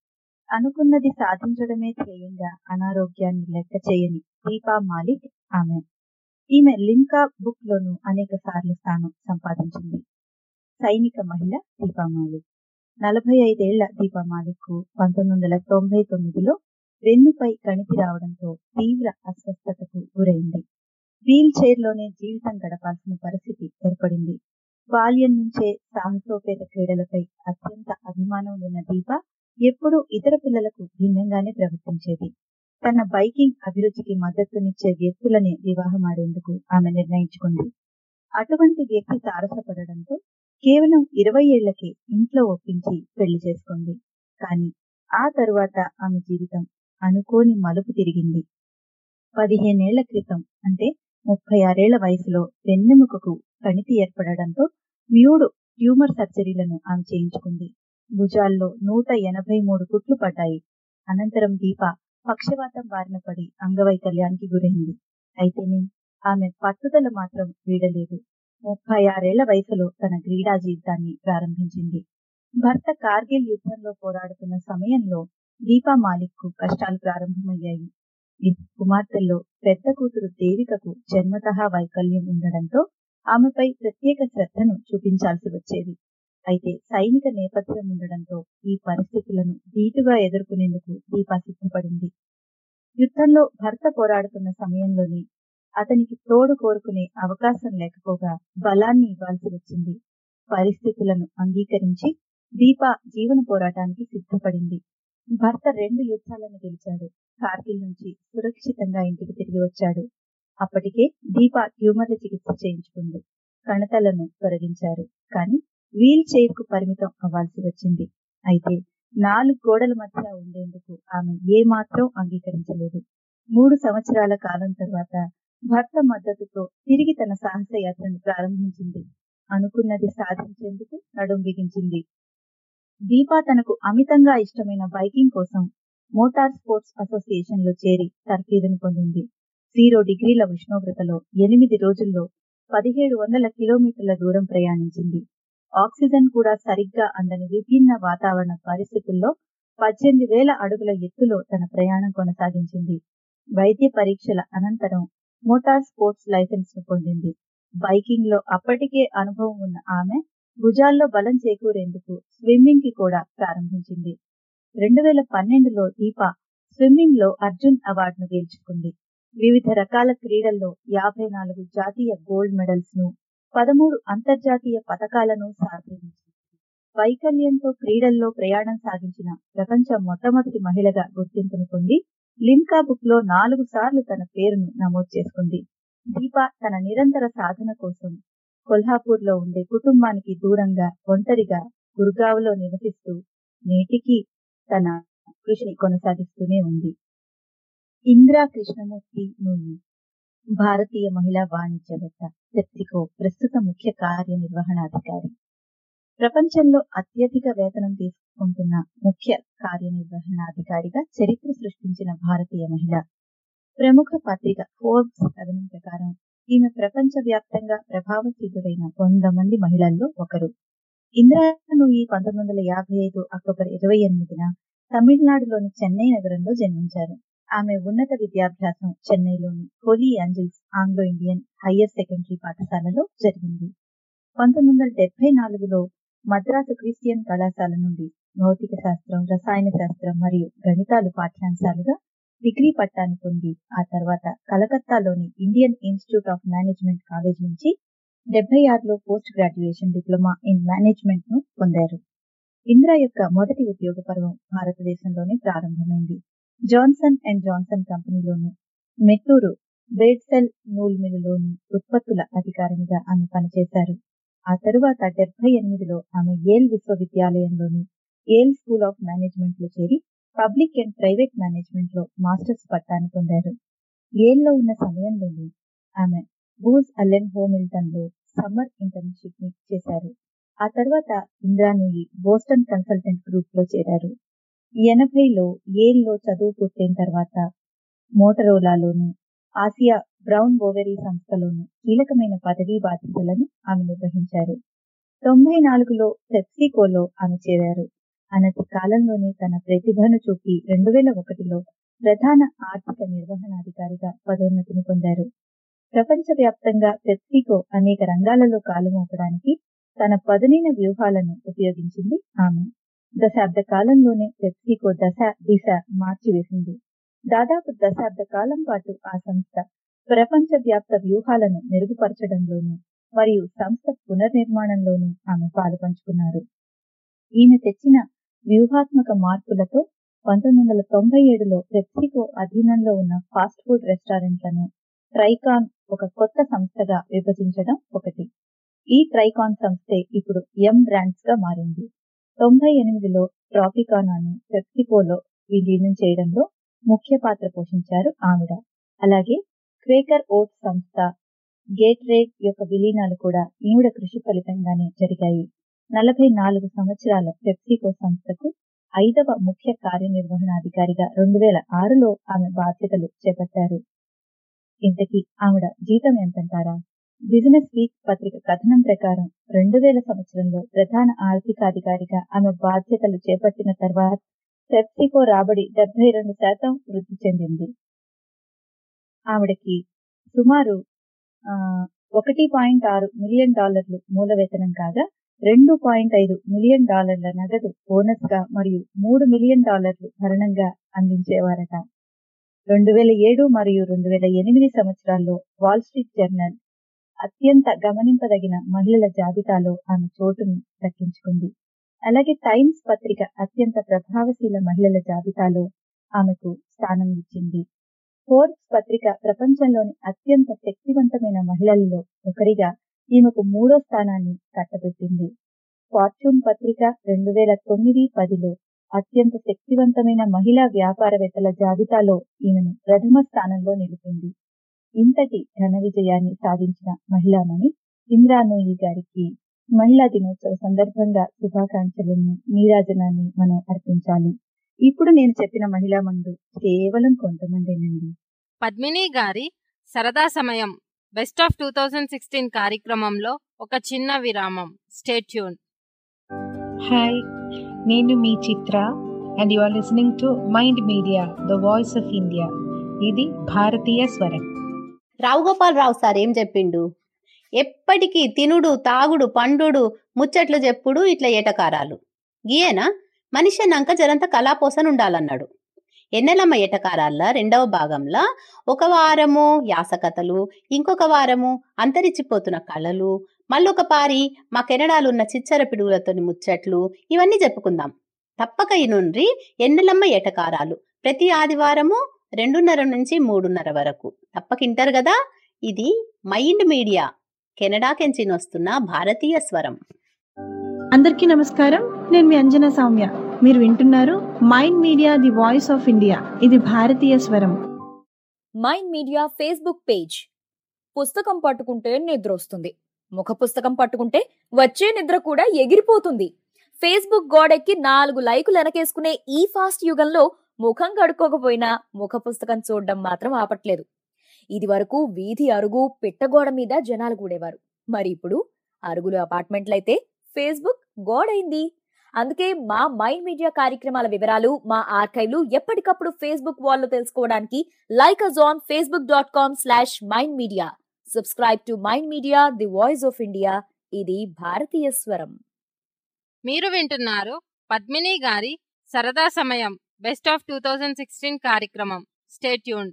అనుకున్నది సాధించడమే ధ్యేయంగా అనారోగ్యాన్ని లెక్క చేయని దీపా మాలిక్ ఆమె ఈమె లింకా బుక్ లోను అనేక సార్లు స్థానం సంపాదించింది సైనిక మహిళ దీపా మాలిక్ నలభై ఐదేళ్ల దీపా మాలిక్ కు పంతొమ్మిది వందల తొంభై తొమ్మిదిలో వెన్నుపై కణితి రావడంతో తీవ్ర అస్వస్థతకు గురైంది వీల్ చైర్ లోనే జీవితం గడపాల్సిన పరిస్థితి ఏర్పడింది బాల్యం నుంచే సాహసోపేత క్రీడలపై అత్యంత అభిమానం ఉన్న దీప ఎప్పుడూ ఇతర పిల్లలకు భిన్నంగానే ప్రవర్తించేది తన బైకింగ్ అభిరుచికి మద్దతునిచ్చే వ్యక్తులనే వివాహమాడేందుకు ఆమె నిర్ణయించుకుంది అటువంటి వ్యక్తి తారసపడడంతో కేవలం ఇరవై ఏళ్లకే ఇంట్లో ఒప్పించి పెళ్లి చేసుకుంది కానీ ఆ తరువాత ఆమె జీవితం అనుకోని మలుపు తిరిగింది పదిహేనేళ్ల క్రితం అంటే ముప్పై ఆరేళ్ల వయసులో వెన్నెముకకు కణితి ఏర్పడడంతో మ్యూడు ట్యూమర్ సర్జరీలను ఆమె చేయించుకుంది భుజాల్లో నూట ఎనభై మూడు కుట్లు పడ్డాయి అనంతరం దీప పక్షవాతం బారిన పడి అంగవైకల్యానికి గురైంది అయితేనే ఆమె పట్టుదల మాత్రం వీడలేదు ముప్పై ఆరేళ్ల వయసులో తన క్రీడా జీవితాన్ని ప్రారంభించింది భర్త కార్గిల్ యుద్ధంలో పోరాడుతున్న సమయంలో దీపా మాలిక్ కు కష్టాలు ప్రారంభమయ్యాయి ఇద్దరు కుమార్తెల్లో పెద్ద కూతురు దేవికకు జన్మతహా వైకల్యం ఉండడంతో ఆమెపై ప్రత్యేక శ్రద్ధను చూపించాల్సి వచ్చేది అయితే సైనిక నేపథ్యం ఉండడంతో ఈ పరిస్థితులను ధీటుగా ఎదుర్కొనేందుకు దీపా సిద్ధపడింది యుద్ధంలో భర్త పోరాడుతున్న సమయంలోనే అతనికి తోడు కోరుకునే అవకాశం లేకపోగా బలాన్ని ఇవ్వాల్సి వచ్చింది పరిస్థితులను అంగీకరించి దీప జీవన పోరాటానికి సిద్ధపడింది భర్త రెండు యుద్ధాలను గెలిచాడు కార్గిల్ నుంచి సురక్షితంగా ఇంటికి తిరిగి వచ్చాడు అప్పటికే దీప ట్యూమర్ల చికిత్స చేయించుకుంది కణతలను తొలగించారు కానీ వీల్ చైర్ కు పరిమితం అవ్వాల్సి వచ్చింది అయితే నాలుగు గోడల మధ్య ఉండేందుకు ఆమె ఏమాత్రం అంగీకరించలేదు మూడు సంవత్సరాల కాలం తర్వాత భర్త మద్దతుతో తిరిగి తన సాహస యాత్రను ప్రారంభించింది అనుకున్నది సాధించేందుకు నడుం బిగించింది దీపా తనకు అమితంగా ఇష్టమైన బైకింగ్ కోసం మోటార్ స్పోర్ట్స్ అసోసియేషన్ లో చేరి తర్ఫీదును పొందింది జీరో డిగ్రీల ఉష్ణోగ్రతలో ఎనిమిది రోజుల్లో పదిహేడు వందల కిలోమీటర్ల దూరం ప్రయాణించింది ఆక్సిజన్ కూడా సరిగ్గా అందని విభిన్న వాతావరణ పరిస్థితుల్లో పద్దెనిమిది వేల అడుగుల ఎత్తులో తన ప్రయాణం కొనసాగించింది వైద్య పరీక్షల అనంతరం మోటార్ స్పోర్ట్స్ లైసెన్స్ ను పొందింది బైకింగ్ లో అప్పటికే అనుభవం ఉన్న ఆమె భుజాల్లో బలం చేకూరేందుకు స్విమ్మింగ్ కి కూడా ప్రారంభించింది రెండు వేల పన్నెండులో దీప స్విమ్మింగ్ లో అర్జున్ అవార్డును గెలుచుకుంది వివిధ రకాల క్రీడల్లో యాభై నాలుగు జాతీయ గోల్డ్ మెడల్స్ ను పదమూడు అంతర్జాతీయ పథకాలను సాధించింది వైకల్యంతో క్రీడల్లో ప్రయాణం సాగించిన ప్రపంచ మొట్టమొదటి మహిళగా గుర్తింపును పొంది లిమ్కా బుక్ లో నాలుగు సార్లు తన పేరును నమోదు చేసుకుంది దీప తన నిరంతర సాధన కోసం కొల్హాపూర్ లో ఉండే కుటుంబానికి దూరంగా ఒంటరిగా గుర్గావ్లో నివసిస్తూ నేటికి తన కృషిని కొనసాగిస్తూనే ఉంది ఇందిరా కృష్ణమూర్తి నూయి భారతీయ మహిళా వాణిజ్యవేత్త పెప్సికో ప్రస్తుత ముఖ్య కార్యనిర్వహణాధికారి ప్రపంచంలో అత్యధిక వేతనం తీసుకుంటున్న ముఖ్య కార్యనిర్వహణాధికారిగా చరిత్ర సృష్టించిన భారతీయ మహిళ ప్రముఖ పత్రిక ఫోర్బ్స్ కథనం ప్రకారం ఈమె ప్రపంచ వ్యాప్తంగా ప్రభావశీలురైన వంద మంది మహిళల్లో ఒకరు ఇందిరాను ఈ పంతొమ్మిది వందల యాభై ఐదు అక్టోబర్ ఇరవై ఎనిమిదిన తమిళనాడులోని చెన్నై నగరంలో జన్మించారు ఆమె ఉన్నత విద్యాభ్యాసం చెన్నైలోని Holy Angels Anglo Indian higher secondary పాఠశాలలో జరిగింది పంతొమ్మిది వందల డెబ్బై నాలుగులో మద్రాసు క్రిస్టియన్ కళాశాల నుండి భౌతిక శాస్త్రం రసాయన శాస్త్రం మరియు గణితాలు పాఠ్యాంశాలుగా డిగ్రీ పట్టాన్ని పొంది ఆ తర్వాత కలకత్తాలోని Indian institute of management college నుంచి డెబ్బై ఆరులో post graduation diploma in management ను పొందారు ఇందిరా యొక్క మొదటి ఉద్యోగ పర్వం భారతదేశంలోనే ప్రారంభమైంది జాన్సన్ అండ్ జాన్సన్ కంపెనీలోను మెట్టూరు బేడ్సెల్ నూల్ మిల్లులోను ఉత్పత్తుల అధికారినిగా ఆమె పనిచేశారు ఆ తరువాత డెబ్బై ఎనిమిదిలో ఆమె ఏల్ విశ్వవిద్యాలయంలోని ఏల్ స్కూల్ ఆఫ్ మేనేజ్మెంట్ లో చేరి పబ్లిక్ అండ్ ప్రైవేట్ మేనేజ్మెంట్ లో మాస్టర్స్ పట్టాను పొందారు ఏల్లో ఉన్న సమయంలోనే ఆమె బూజ్ అల్లెన్ హోమిల్టన్ లో సమ్మర్ ఇంటర్న్షిప్ ని చేశారు ఆ తర్వాత ఇంద్రానూయి బోస్టన్ కన్సల్టెంట్ గ్రూప్ లో చేరారు ఎనభైలో ఏల్లో చదువు పూర్తయిన తర్వాత మోటరోలాలోను ఆసియా బ్రౌన్ బోవెరీ సంస్థలోను కీలకమైన పదవీ బాధ్యతలను ఆమె నిర్వహించారు తొంభై నాలుగులో పెప్సికోలో ఆమె చేరారు అనతి కాలంలోనే తన ప్రతిభను చూపి రెండు వేల ఒకటిలో ప్రధాన ఆర్థిక నిర్వహణాధికారిగా పదోన్నతిని పొందారు ప్రపంచవ్యాప్తంగా పెప్సికో అనేక రంగాలలో కాలుమోపడానికి తన పదునైన వ్యూహాలను ఉపయోగించింది ఆమె దశాబ్ద కాలంలోనే పెప్సికో దశ దిశ మార్చివేసింది దాదాపు దశాబ్ద కాలం పాటు ఆ సంస్థ ప్రపంచవ్యాప్త వ్యూహాలను మెరుగుపరచడంలోనూ మరియు సంస్థ పునర్నిర్మాణంలోనూ ఆమె పాలు పంచుకున్నారు ఈమె తెచ్చిన వ్యూహాత్మక మార్పులతో పంతొమ్మిది వందల తొంభై ఏడులో పెప్సికో అధీనంలో ఉన్న ఫాస్ట్ ఫుడ్ రెస్టారెంట్లను ట్రైకాన్ ఒక కొత్త సంస్థగా విభజించడం ఒకటి ఈ ట్రైకాన్ సంస్థే ఇప్పుడు ఎం బ్రాండ్స్ గా మారింది తొంభై ఎనిమిదిలో ట్రాపికానాను పెప్సికోలో విలీనం చేయడంలో ముఖ్య పాత్ర పోషించారు ఆవిడ అలాగే క్వేకర్ ఓట్స్ సంస్థ గేట్ రేట్ యొక్క విలీనాలు కూడా ఈవిడ కృషి ఫలితంగానే జరిగాయి నలభై నాలుగు సంవత్సరాల పెప్సికో సంస్థకు ఐదవ ముఖ్య కార్యనిర్వహణాధికారిగా రెండు వేల ఆరులో ఆమె బాధ్యతలు చేపట్టారు ఇంతకీ ఆవిడ జీతం ఎంతంటారా బిజినెస్ వీక్ పత్రిక కథనం ప్రకారం రెండు వేల సంవత్సరంలో ప్రధాన ఆర్థికాధికారిగా ఆమె బాధ్యతలు చేపట్టిన తర్వాత పెప్సికో రాబడి డెబ్బై రెండు శాతం వృద్ధి చెందింది ఆవిడకి సుమారు ఆ, ఒకటి పాయింట్ ఆరు మిలియన్ డాలర్లు మూల వేతనం కాగా రెండు పాయింట్ ఐదు మిలియన్ డాలర్ల నగదు బోనస్ గా మరియు మూడు మిలియన్ డాలర్లు భరణంగా అందించేవారట రెండు వేల ఏడు మరియు రెండు వేల ఎనిమిది సంవత్సరాల్లో వాల్ స్ట్రీట్ జర్నల్ అత్యంత గమనింపదగిన మహిళల జాబితాలో ఆమె చోటును దక్కించుకుంది అలాగే టైమ్స్ పత్రిక అత్యంత ప్రభావశీల మహిళల జాబితాలో ఆమెకు స్థానం ఇచ్చింది ఫోర్బ్స్ పత్రిక ప్రపంచంలోని అత్యంత శక్తివంతమైన మహిళలలో ఒకరిగా ఈమెకు మూడో స్థానాన్ని కట్టబెట్టింది ఫార్చ్యూన్ పత్రిక రెండు వేల తొమ్మిది పదిలో అత్యంత శక్తివంతమైన మహిళా వ్యాపారవేత్తల జాబితాలో ఈమెను ప్రథమ స్థానంలో నిలిపింది ఇంతటి ఘన విజయాన్ని సాధించిన మహిళామణి ఇంద్రానూయి గారికి మహిళా దినోత్సవ సందర్భంగా శుభాకాంక్షలను నీరాజనాన్ని మనం అర్పించాలి ఇప్పుడు నేను చెప్పిన మహిళా మందు కేవలం కొంతమందేనండి పద్మిని గారి సరదా సమయం best of two thousand sixteen కార్యక్రమంలో ఒక చిన్న విరామం స్టేట్యూన్ హాయ్ నేను మీ Chitra and you are listening to mind media the voice of India ఇది భారతీయ స్వరం రావు గోపాల్ రావు సార్ ఏం చెప్పిండు ఎప్పటికీ తినుడు తాగుడు పండుడు ముచ్చట్లు చెప్పుడు ఇట్లా ఏటకారాలు గీయేనా మనిషి అన్నాక జరంత కళాపోసన ఉండాలన్నాడు ఎన్నెలమ్మ ఏటకారాల రెండవ భాగంలో ఒక వారము యాసకథలు ఇంకొక వారము అంతరించిపోతున్న కళలు మళ్ళొక పారి మా కెనడాలున్న చిచ్చర పిడుగులతోని ముచ్చట్లు ఇవన్నీ చెప్పుకుందాం తప్పక ఇనుండ్రి ఎన్నెలమ్మ ఏటకారాలు ప్రతి ఆదివారము రెండున్నర నుంచి మూడున్నర వరకు తప్పకింటారు కదా ఇది మైండ్ మీడియా కెనడాకెంచి వస్తున్న భారతీయ స్వరం అందరికీ నమస్కారం నేను మీ అంజనా సౌమ్య మీరు వింటున్నారు mind media the voice of India ఇది భారతీయ స్వరం మైండ్ మీడియా ఫేస్బుక్ పేజ్ పుస్తకం పట్టుకుంటే నిద్ర వస్తుంది ముఖ పుస్తకం పట్టుకుంటే వచ్చే నిద్ర కూడా ఎగిరిపోతుంది ఫేస్బుక్ గోడెక్కి నాలుగు లైకులు వెనకేసుకునే ఈ ఫాస్ట్ యుగంలో ముఖం కడుక్కోకపోయినా ముఖ పుస్తకం చూడడం మాత్రం ఆపట్లేదు ఇది వరకు వీధి అరుగు పిట్టగోడ మీద జనాలు కూడేవారు మరి ఇప్పుడు అరుగులు అపార్ట్మెంట్లయితే ఫేస్బుక్ గోడైంది అందుకే మా మైండ్ మీడియా కార్యక్రమాల వివరాలు మా ఆర్కైవ్లు ఎప్పటికప్పుడు ఫేస్బుక్ వాల్లో తెలుసుకోవడానికి like us on Facebook dot com slash mind media subscribe to mind media the voice of India ఇది భారతీయ స్వరం మీరు వింటున్నారు పద్మిని గారి సరదా సమయం best of two thousand sixteen కార్యక్రమం స్టేట్యూన్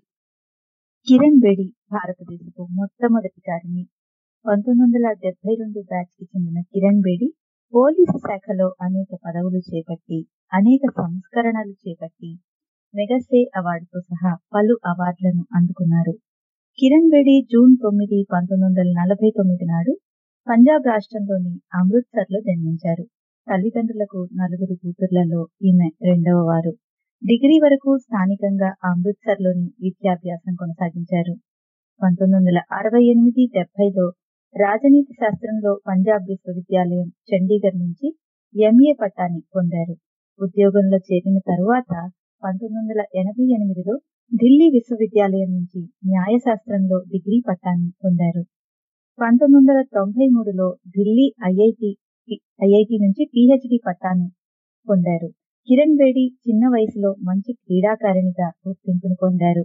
కిరణ్ బేడి భారతదేశపు మొట్టమొదటి కారిణి పంతొమ్మిది వందల డెబ్బై రెండు బ్యాచ్ కి చెందిన కిరణ్ బేడి పోలీసు శాఖలో అనేక పదవులు చేపట్టి అనేక సంస్కరణలు చేపట్టి మెగసే అవార్డుతో సహా పలు అవార్డులను అందుకున్నారు కిరణ్ బేడి జూన్ తొమ్మిది పంతొమ్మిది వందల నలభై తొమ్మిది నాడు పంజాబ్ రాష్ట్రంలోని అమృత్సర్ లో జన్మించారు తల్లిదండ్రులకు నలుగురు కూతుర్లలో ఈమె రెండవ వారు డిగ్రీ వరకు స్థానికంగా అమృత్సర్ లోని విద్యాభ్యాసం కొనసాగించారు పంతొమ్మిది వందల అరవై ఎనిమిది డెబ్బైలో రాజనీతి శాస్త్రంలో పంజాబ్ విశ్వవిద్యాలయం చండీగఢ్ నుంచి ఎంఏ పట్టాని పొందారు ఉద్యోగంలో చేరిన తరువాత పంతొమ్మిది వందల ఎనభై ఎనిమిదిలో ఢిల్లీ విశ్వవిద్యాలయం నుంచి న్యాయశాస్త్రంలో డిగ్రీ పట్టాన్ని పొందారు పంతొమ్మిది వందల తొంభై మూడులో ఢిల్లీ ఐఐటి ఐఐటి నుంచి పిహెచ్డి పట్టాను పొందారు కిరణ్ బేడి చిన్న వయసులో మంచి క్రీడాకారిణిగా గుర్తింపును పొందారు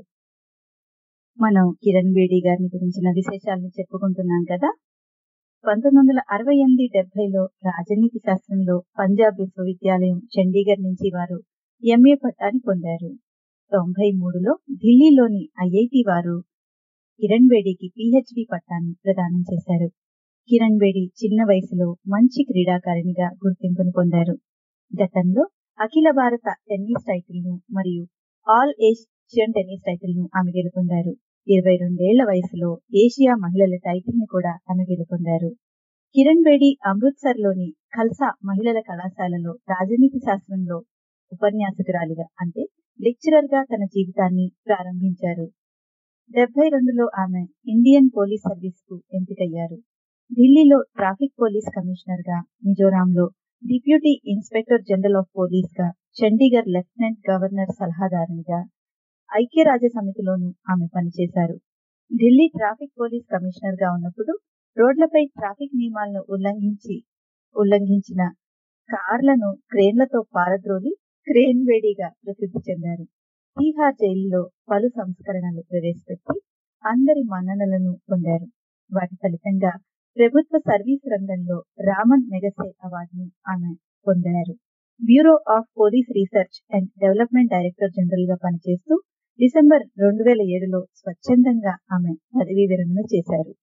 మనం కిరణ్ బేడి గారిని గురించిన విశేషాలను చెప్పుకుంటున్నాం కదా పంతొమ్మిది వందల అరవై ఎనిమిది డెబ్బైలో రాజనీతి శాస్త్రంలో పంజాబ్ విశ్వవిద్యాలయం చండీగఢ్ నుంచి వారు ఎంఏ పట్టాని పొందారు తొంభై మూడులో ఢిల్లీలోని ఐఐటి వారు కిరణ్ బేడికి పిహెచ్డి పట్టాను ప్రదానం చేశారు కిరణ్ బేడి చిన్న వయసులో మంచి క్రీడాకారిణిగా గుర్తింపును పొందారు గతంలో అఖిల భారత టెన్నిస్ టైటిల్ను మరియు ఆల్ ఏషియన్ టెన్నిస్ టైటిల్ను ఆమె గెలుపొందారు ఇరవై రెండేళ్ల వయసులో ఏషియా మహిళల టైటిల్ ని కూడా ఆమె గెలుపొందారు కిరణ్ బేడి అమృత్సర్ లోని ఖల్సా మహిళల కళాశాలలో రాజనీతి శాస్త్రంలో ఉపన్యాసకురాలిగా అంటే లెక్చరర్ గా తన జీవితాన్ని ప్రారంభించారు డెబ్బై రెండులో ఆమె ఇండియన్ పోలీస్ సర్వీస్ కు ఎంపికయ్యారు ఢిల్లీలో ట్రాఫిక్ పోలీస్ కమిషనర్ గా మిజోరాంలో deputy inspector general of police గా చండీగఢ్ లెఫ్టినెంట్ గవర్నర్ సలహాదారునిగా ఐక్యరాజ్య సమితిలోనూ ఆమె పనిచేశారు ఢిల్లీ ట్రాఫిక్ పోలీస్ కమిషనర్ గా ఉన్నప్పుడు రోడ్లపై ట్రాఫిక్ నియమాలను ఉల్లంఘించి ఉల్లంఘించిన కార్లను క్రేన్లతో పారద్రోలి క్రేన్ వేడిగా ప్రసిద్ధి చెందారు తీహార్ జైలులో పలు సంస్కరణలు ప్రవేశపెట్టి అందరి మన్ననలను పొందారు వాటి ఫలితంగా ప్రభుత్వ సర్వీస్ రంగంలో రామన్ మెగసే అవార్డును ఆమె పొందారు bureau of police research and development director general గా పనిచేస్తూ డిసెంబర్ రెండు వేల ఏడులో స్వచ్ఛందంగా ఆమె పదవీ విరమణ చేశారు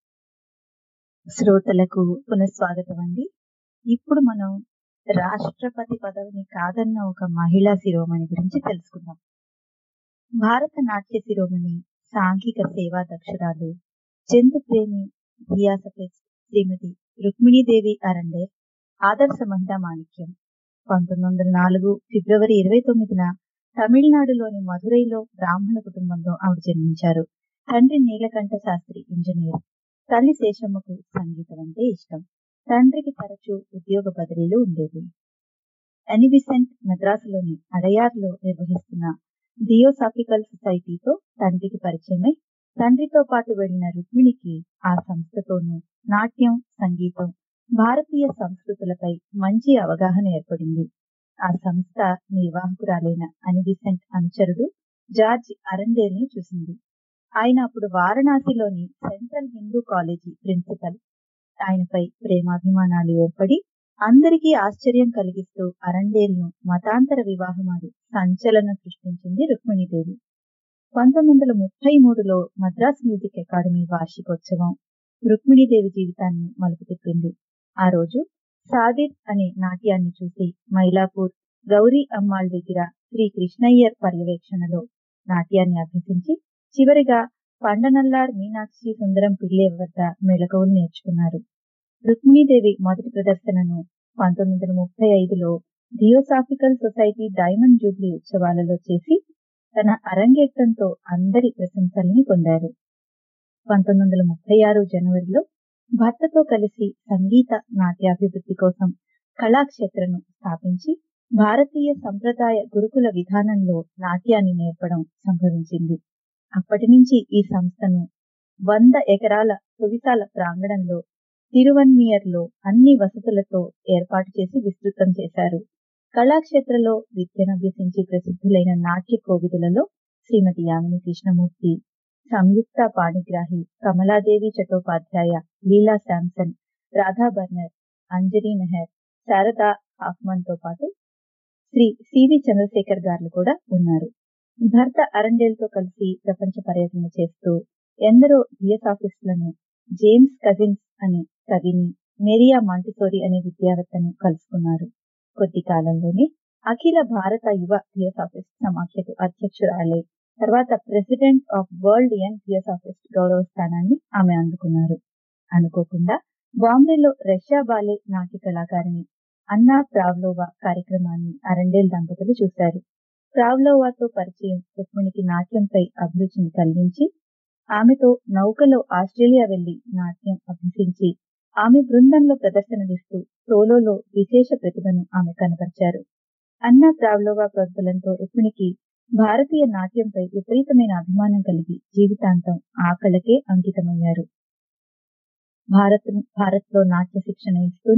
శ్రోతలకు పునఃస్వాగతం అండి ఇప్పుడు మనం రాష్ట్రపతి పదవిని కాదన్న ఒక మహిళా శిరోమణి గురించి తెలుసుకుందాం భారత నాట్య శిరోమణి సాంఘిక సేవా దక్షురాలు జంతు ప్రేమి ధియాసఫెస్ శ్రీమతి రుక్మిణీదేవి అరండే ఆదర్శ మహిళా మాణిక్యం పంతొమ్మిది వందల నాలుగు ఫిబ్రవరి ఇరవై తొమ్మిదిన తమిళనాడులోని మధురైలో బ్రాహ్మణ కుటుంబంలో ఆవిడ జన్మించారు తండ్రి నీలకంఠ శాస్త్రి ఇంజనీర్ తల్లి శేషమ్మకు సంగీతం అంటే ఇష్టం తండ్రికి తరచూ ఉద్యోగ బదిలీలు ఉండేవి ఎనిబిసెంట్ మద్రాసులోని అడయార్లో నిర్వహిస్తున్న థియోసాఫికల్ సొసైటీతో తండ్రికి పరిచయమై తండ్రితో పాటు వెళ్లిన రుక్మిణికి ఆ సంస్థతోనూ నాట్యం సంగీతం భారతీయ సంస్కృతులపై మంచి అవగాహన ఏర్పడింది ఆ సంస్థ నిర్వాహకురాలైన అనిబిసెంట్ అనుచరుడు జార్జ్ అరండేల్ ను చూసింది ఆయన అప్పుడు వారణాసిలోని సెంట్రల్ హిందూ కాలేజీ ప్రిన్సిపల్ ఆయనపై ప్రేమాభిమానాలు ఏర్పడి అందరికీ ఆశ్చర్యం కలిగిస్తూ అరండేల్ ను మతాంతర వివాహమాడి సంచలనం సృష్టించింది రుక్మిణీదేవి పంతొమ్మిది వందల ముప్పై మూడులో మద్రాస్ మ్యూజిక్ అకాడమీ వార్షికోత్సవం రుక్మిణీదేవి జీవితాన్ని మలుపు తిప్పింది ఆ రోజు సాదిర్ అనే నాట్యాన్ని చూసి మైలాపూర్ గౌరీ అమ్మాళ్ దగ్గర శ్రీ కృష్ణయ్యర్ పర్యవేక్షణలో నాట్యాన్ని అభ్యసించి చివరిగా పండనల్లార్ మీనాక్షి సుందరం పిల్లే వద్ద మెళకువలు నేర్చుకున్నారు రుక్మిణీదేవి మొదటి ప్రదర్శనను పంతొమ్మిది వందల ముప్పై ఐదులో థియోసాఫికల్ సొసైటీ డైమండ్ జూబ్లీ ఉత్సవాలలో చేసి తన అరంగేట్రంతో అందరి ప్రశంసల్ని పొందారు పంతొమ్మిది వందల ముప్పై ఆరు జనవరిలో భర్తతో కలిసి సంగీత నాట్యాభివృద్ధి కోసం కళాక్షేత్రను స్థాపించి భారతీయ సంప్రదాయ గురుకుల విధానంలో నాట్యాన్ని నేర్పడం సంభవించింది అప్పటి నుంచి ఈ సంస్థను వంద ఎకరాల సువిశాల ప్రాంగణంలో తిరువన్మియర్లో అన్ని వసతులతో ఏర్పాటు చేసి విస్తృతం చేశారు కళాక్షేత్రలో విద్యనభ్యసించి ప్రసిద్ధులైన నాట్య కోవిదులలో Shrimati Yamini Krishnamurthy Sanjukta Panigrahi Kamaladevi Chattopadhyay Leela Samson Radha Burnier Anjali Meher Sharada Hoffman తో పాటు శ్రీ సివి చంద్రశేఖర్ గారు కూడా ఉన్నారు భర్త అరండేల్ తో కలిసి ప్రపంచ పర్యటన చేస్తూ ఎందరో జిఎస్ ఆఫీసులను జేమ్స్ కజిన్స్ అనే కవిని మేరియా మాంటిసోరి అనే విద్యావేత్తను కలుసుకున్నారు కొద్ది కాలంలోనే అఖిల భారత యువ థియోసాఫిస్ట్ సమాఖ్యకు అధ్యక్షురాలై తర్వాత president of world young theosophist గౌరవ స్థానాన్ని ఆమె అందుకున్నారు అనుకోకుండా బాంబేలో రష్యా బాలే నాట్య కళాకారిణి అన్నా ప్రావ్లోవా కార్యక్రమాన్ని అరండేల్ దంపతులు చూశారు ప్రావ్లోవాతో పరిచయం రుక్మిణికి నాట్యంపై అభిరుచిని కలిగించి ఆమెతో నౌకలో ఆస్ట్రేలియా వెళ్లి నాట్యం అభ్యసించి ఆమె బృందంలో ప్రదర్శనలిస్తూ సోలోలో విశేష ప్రతిభను ఆమె కనపరిచారు అన్నా ప్రావ్లోవా ప్రోద్బలంతో రుక్మిణికి భారతీయ నాట్యంపై విపరీతమైన అభిమానం కలిగి జీవితాంతం ఆ కళకే అంకితమయ్యారు భారత్ భారత్ లో నాట్య శిక్షణ ఇస్తూనే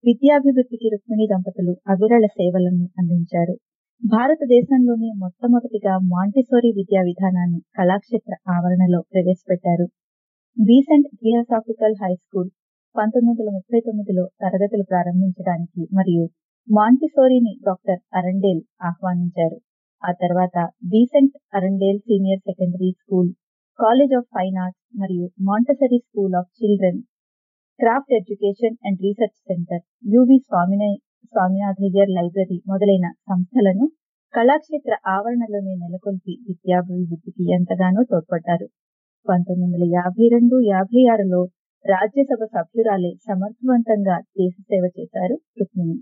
విద్యాభివృద్ధికి రుక్మిణి దంపతులు అవిరళ సేవలను అందించారు భారతదేశంలోనే మొట్టమొదటిగా మాంటిసోరీ విద్యా విధానాన్ని కళాక్షేత్ర ఆవరణలో ప్రవేశపెట్టారు బీసెంట్ థియోసాఫికల్ హై స్కూల్ పంతొమ్మిది వందల ముప్పై తొమ్మిదిలో తరగతులు ప్రారంభించడానికి మరియు మాంటిసోరీని డాక్టర్ అరండేల్ ఆహ్వానించారు ఆ తర్వాత Besant Arundale senior secondary school college of fine arts మరియు Montessori school of children craft education and research centre U V స్వామిన స్వామినాథయ్యర్ లైబ్రరీ మొదలైన సంస్థలను కళాక్షేత్ర ఆవరణలోనే నెలకొల్పి విద్యాభివృద్ధికి ఎంతగానో తోడ్పడ్డారు పంతొమ్మిది వందల యాభై రెండు యాభై ఆరులో రాజ్యసభ సభ్యురాలే సమర్థవంతంగా దేశ సేవ చేశారు రుక్మిణి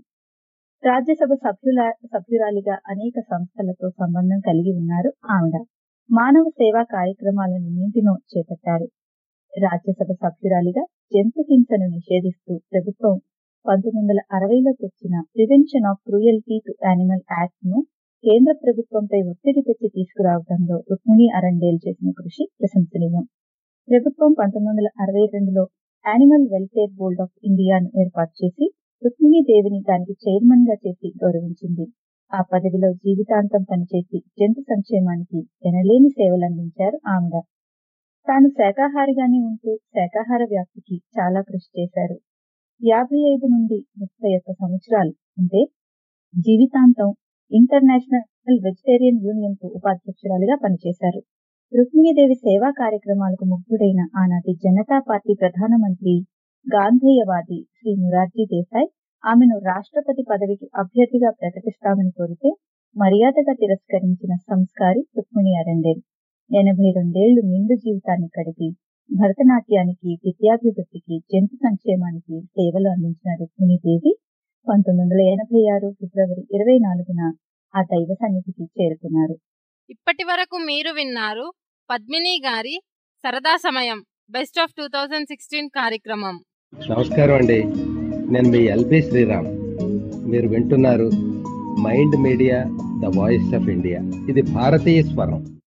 రాజ్యసభ సభ్యుల సభ్యురాలిగా అనేక సంస్థలతో సంబంధం కలిగి ఉన్నారు ఆవిడ మానవ సేవా కార్యక్రమాలన్నింటినో చేపట్టారు రాజ్యసభ సభ్యురాలిగా జంతు హింసను నిషేధిస్తూ ప్రభుత్వం పంతొమ్మిది వందల అరవైలో తెచ్చిన prevention of cruelty to animal act ను కేంద్ర ప్రభుత్వంపై ఒత్తిడి తెచ్చి తీసుకురావడంలో రుక్మిణి అరండేల్ చేసిన కృషి ప్రశంసనీయం ప్రభుత్వం పంతొమ్మిది వందల అరవై రెండులో యానిమల్ వెల్ఫేర్ బోర్డ్ ఆఫ్ ఇండియాను ఏర్పాటు చేసి రుక్మిణీ దేవిని దానికి చైర్మన్ గా చేసి గౌరవించింది ఆ పదవిలో జీవితాంతం పనిచేసి జంతు సంక్షేమానికి ఎనలేని సేవలందించారు ఆవిడ తాను శాకాహారిగానే ఉంటూ శాకాహార వ్యాప్తికి చాలా కృషి చేశారు యాభై ఐదు నుండి ముప్పై ఒక్క సంవత్సరాలు అంటే జీవితాంతం ఇంటర్నేషనల్ వెజిటేరియన్ యూనియన్ కు ఉపాధ్యక్షురాలిగా పనిచేశారు రుక్మిణీదేవి సేవా కార్యక్రమాలకు ముగ్ధుడైన ఆనాటి జనతా పార్టీ ప్రధానమంత్రి గాంధేయవాది శ్రీ మొరార్జీ దేశాయ్ ఆమెను రాష్ట్రపతి పదవికి అభ్యర్థిగా ప్రకటిస్తామని కోరితే మర్యాదగా తిరస్కరించిన సంస్కారి రుక్మిణి అరండేల్ ఎనభై రెండేళ్లు నిండు జీవితాన్ని గడిపి భరతనాట్యానికి విద్యాభివృద్ధికి జంతు సంక్షేమానికి సేవలు అందించిన రుక్మిణీదేవి పంతొమ్మిది వందల ఎనభై ఆరు ఫిబ్రవరి ఇరవై నాలుగున ఆ దైవ సన్నిధికి చేరుకున్నారు ఇప్పటి వరకు మీరు విన్నారు పద్మిని గారి సరదా సమయం best of two thousand sixteen కార్యక్రమం నమస్కారం అండి నేను మీ ఎల్బి శ్రీరామ్ మీరు వింటున్నారు mind media the voice of India ఇది భారతీయ స్వరం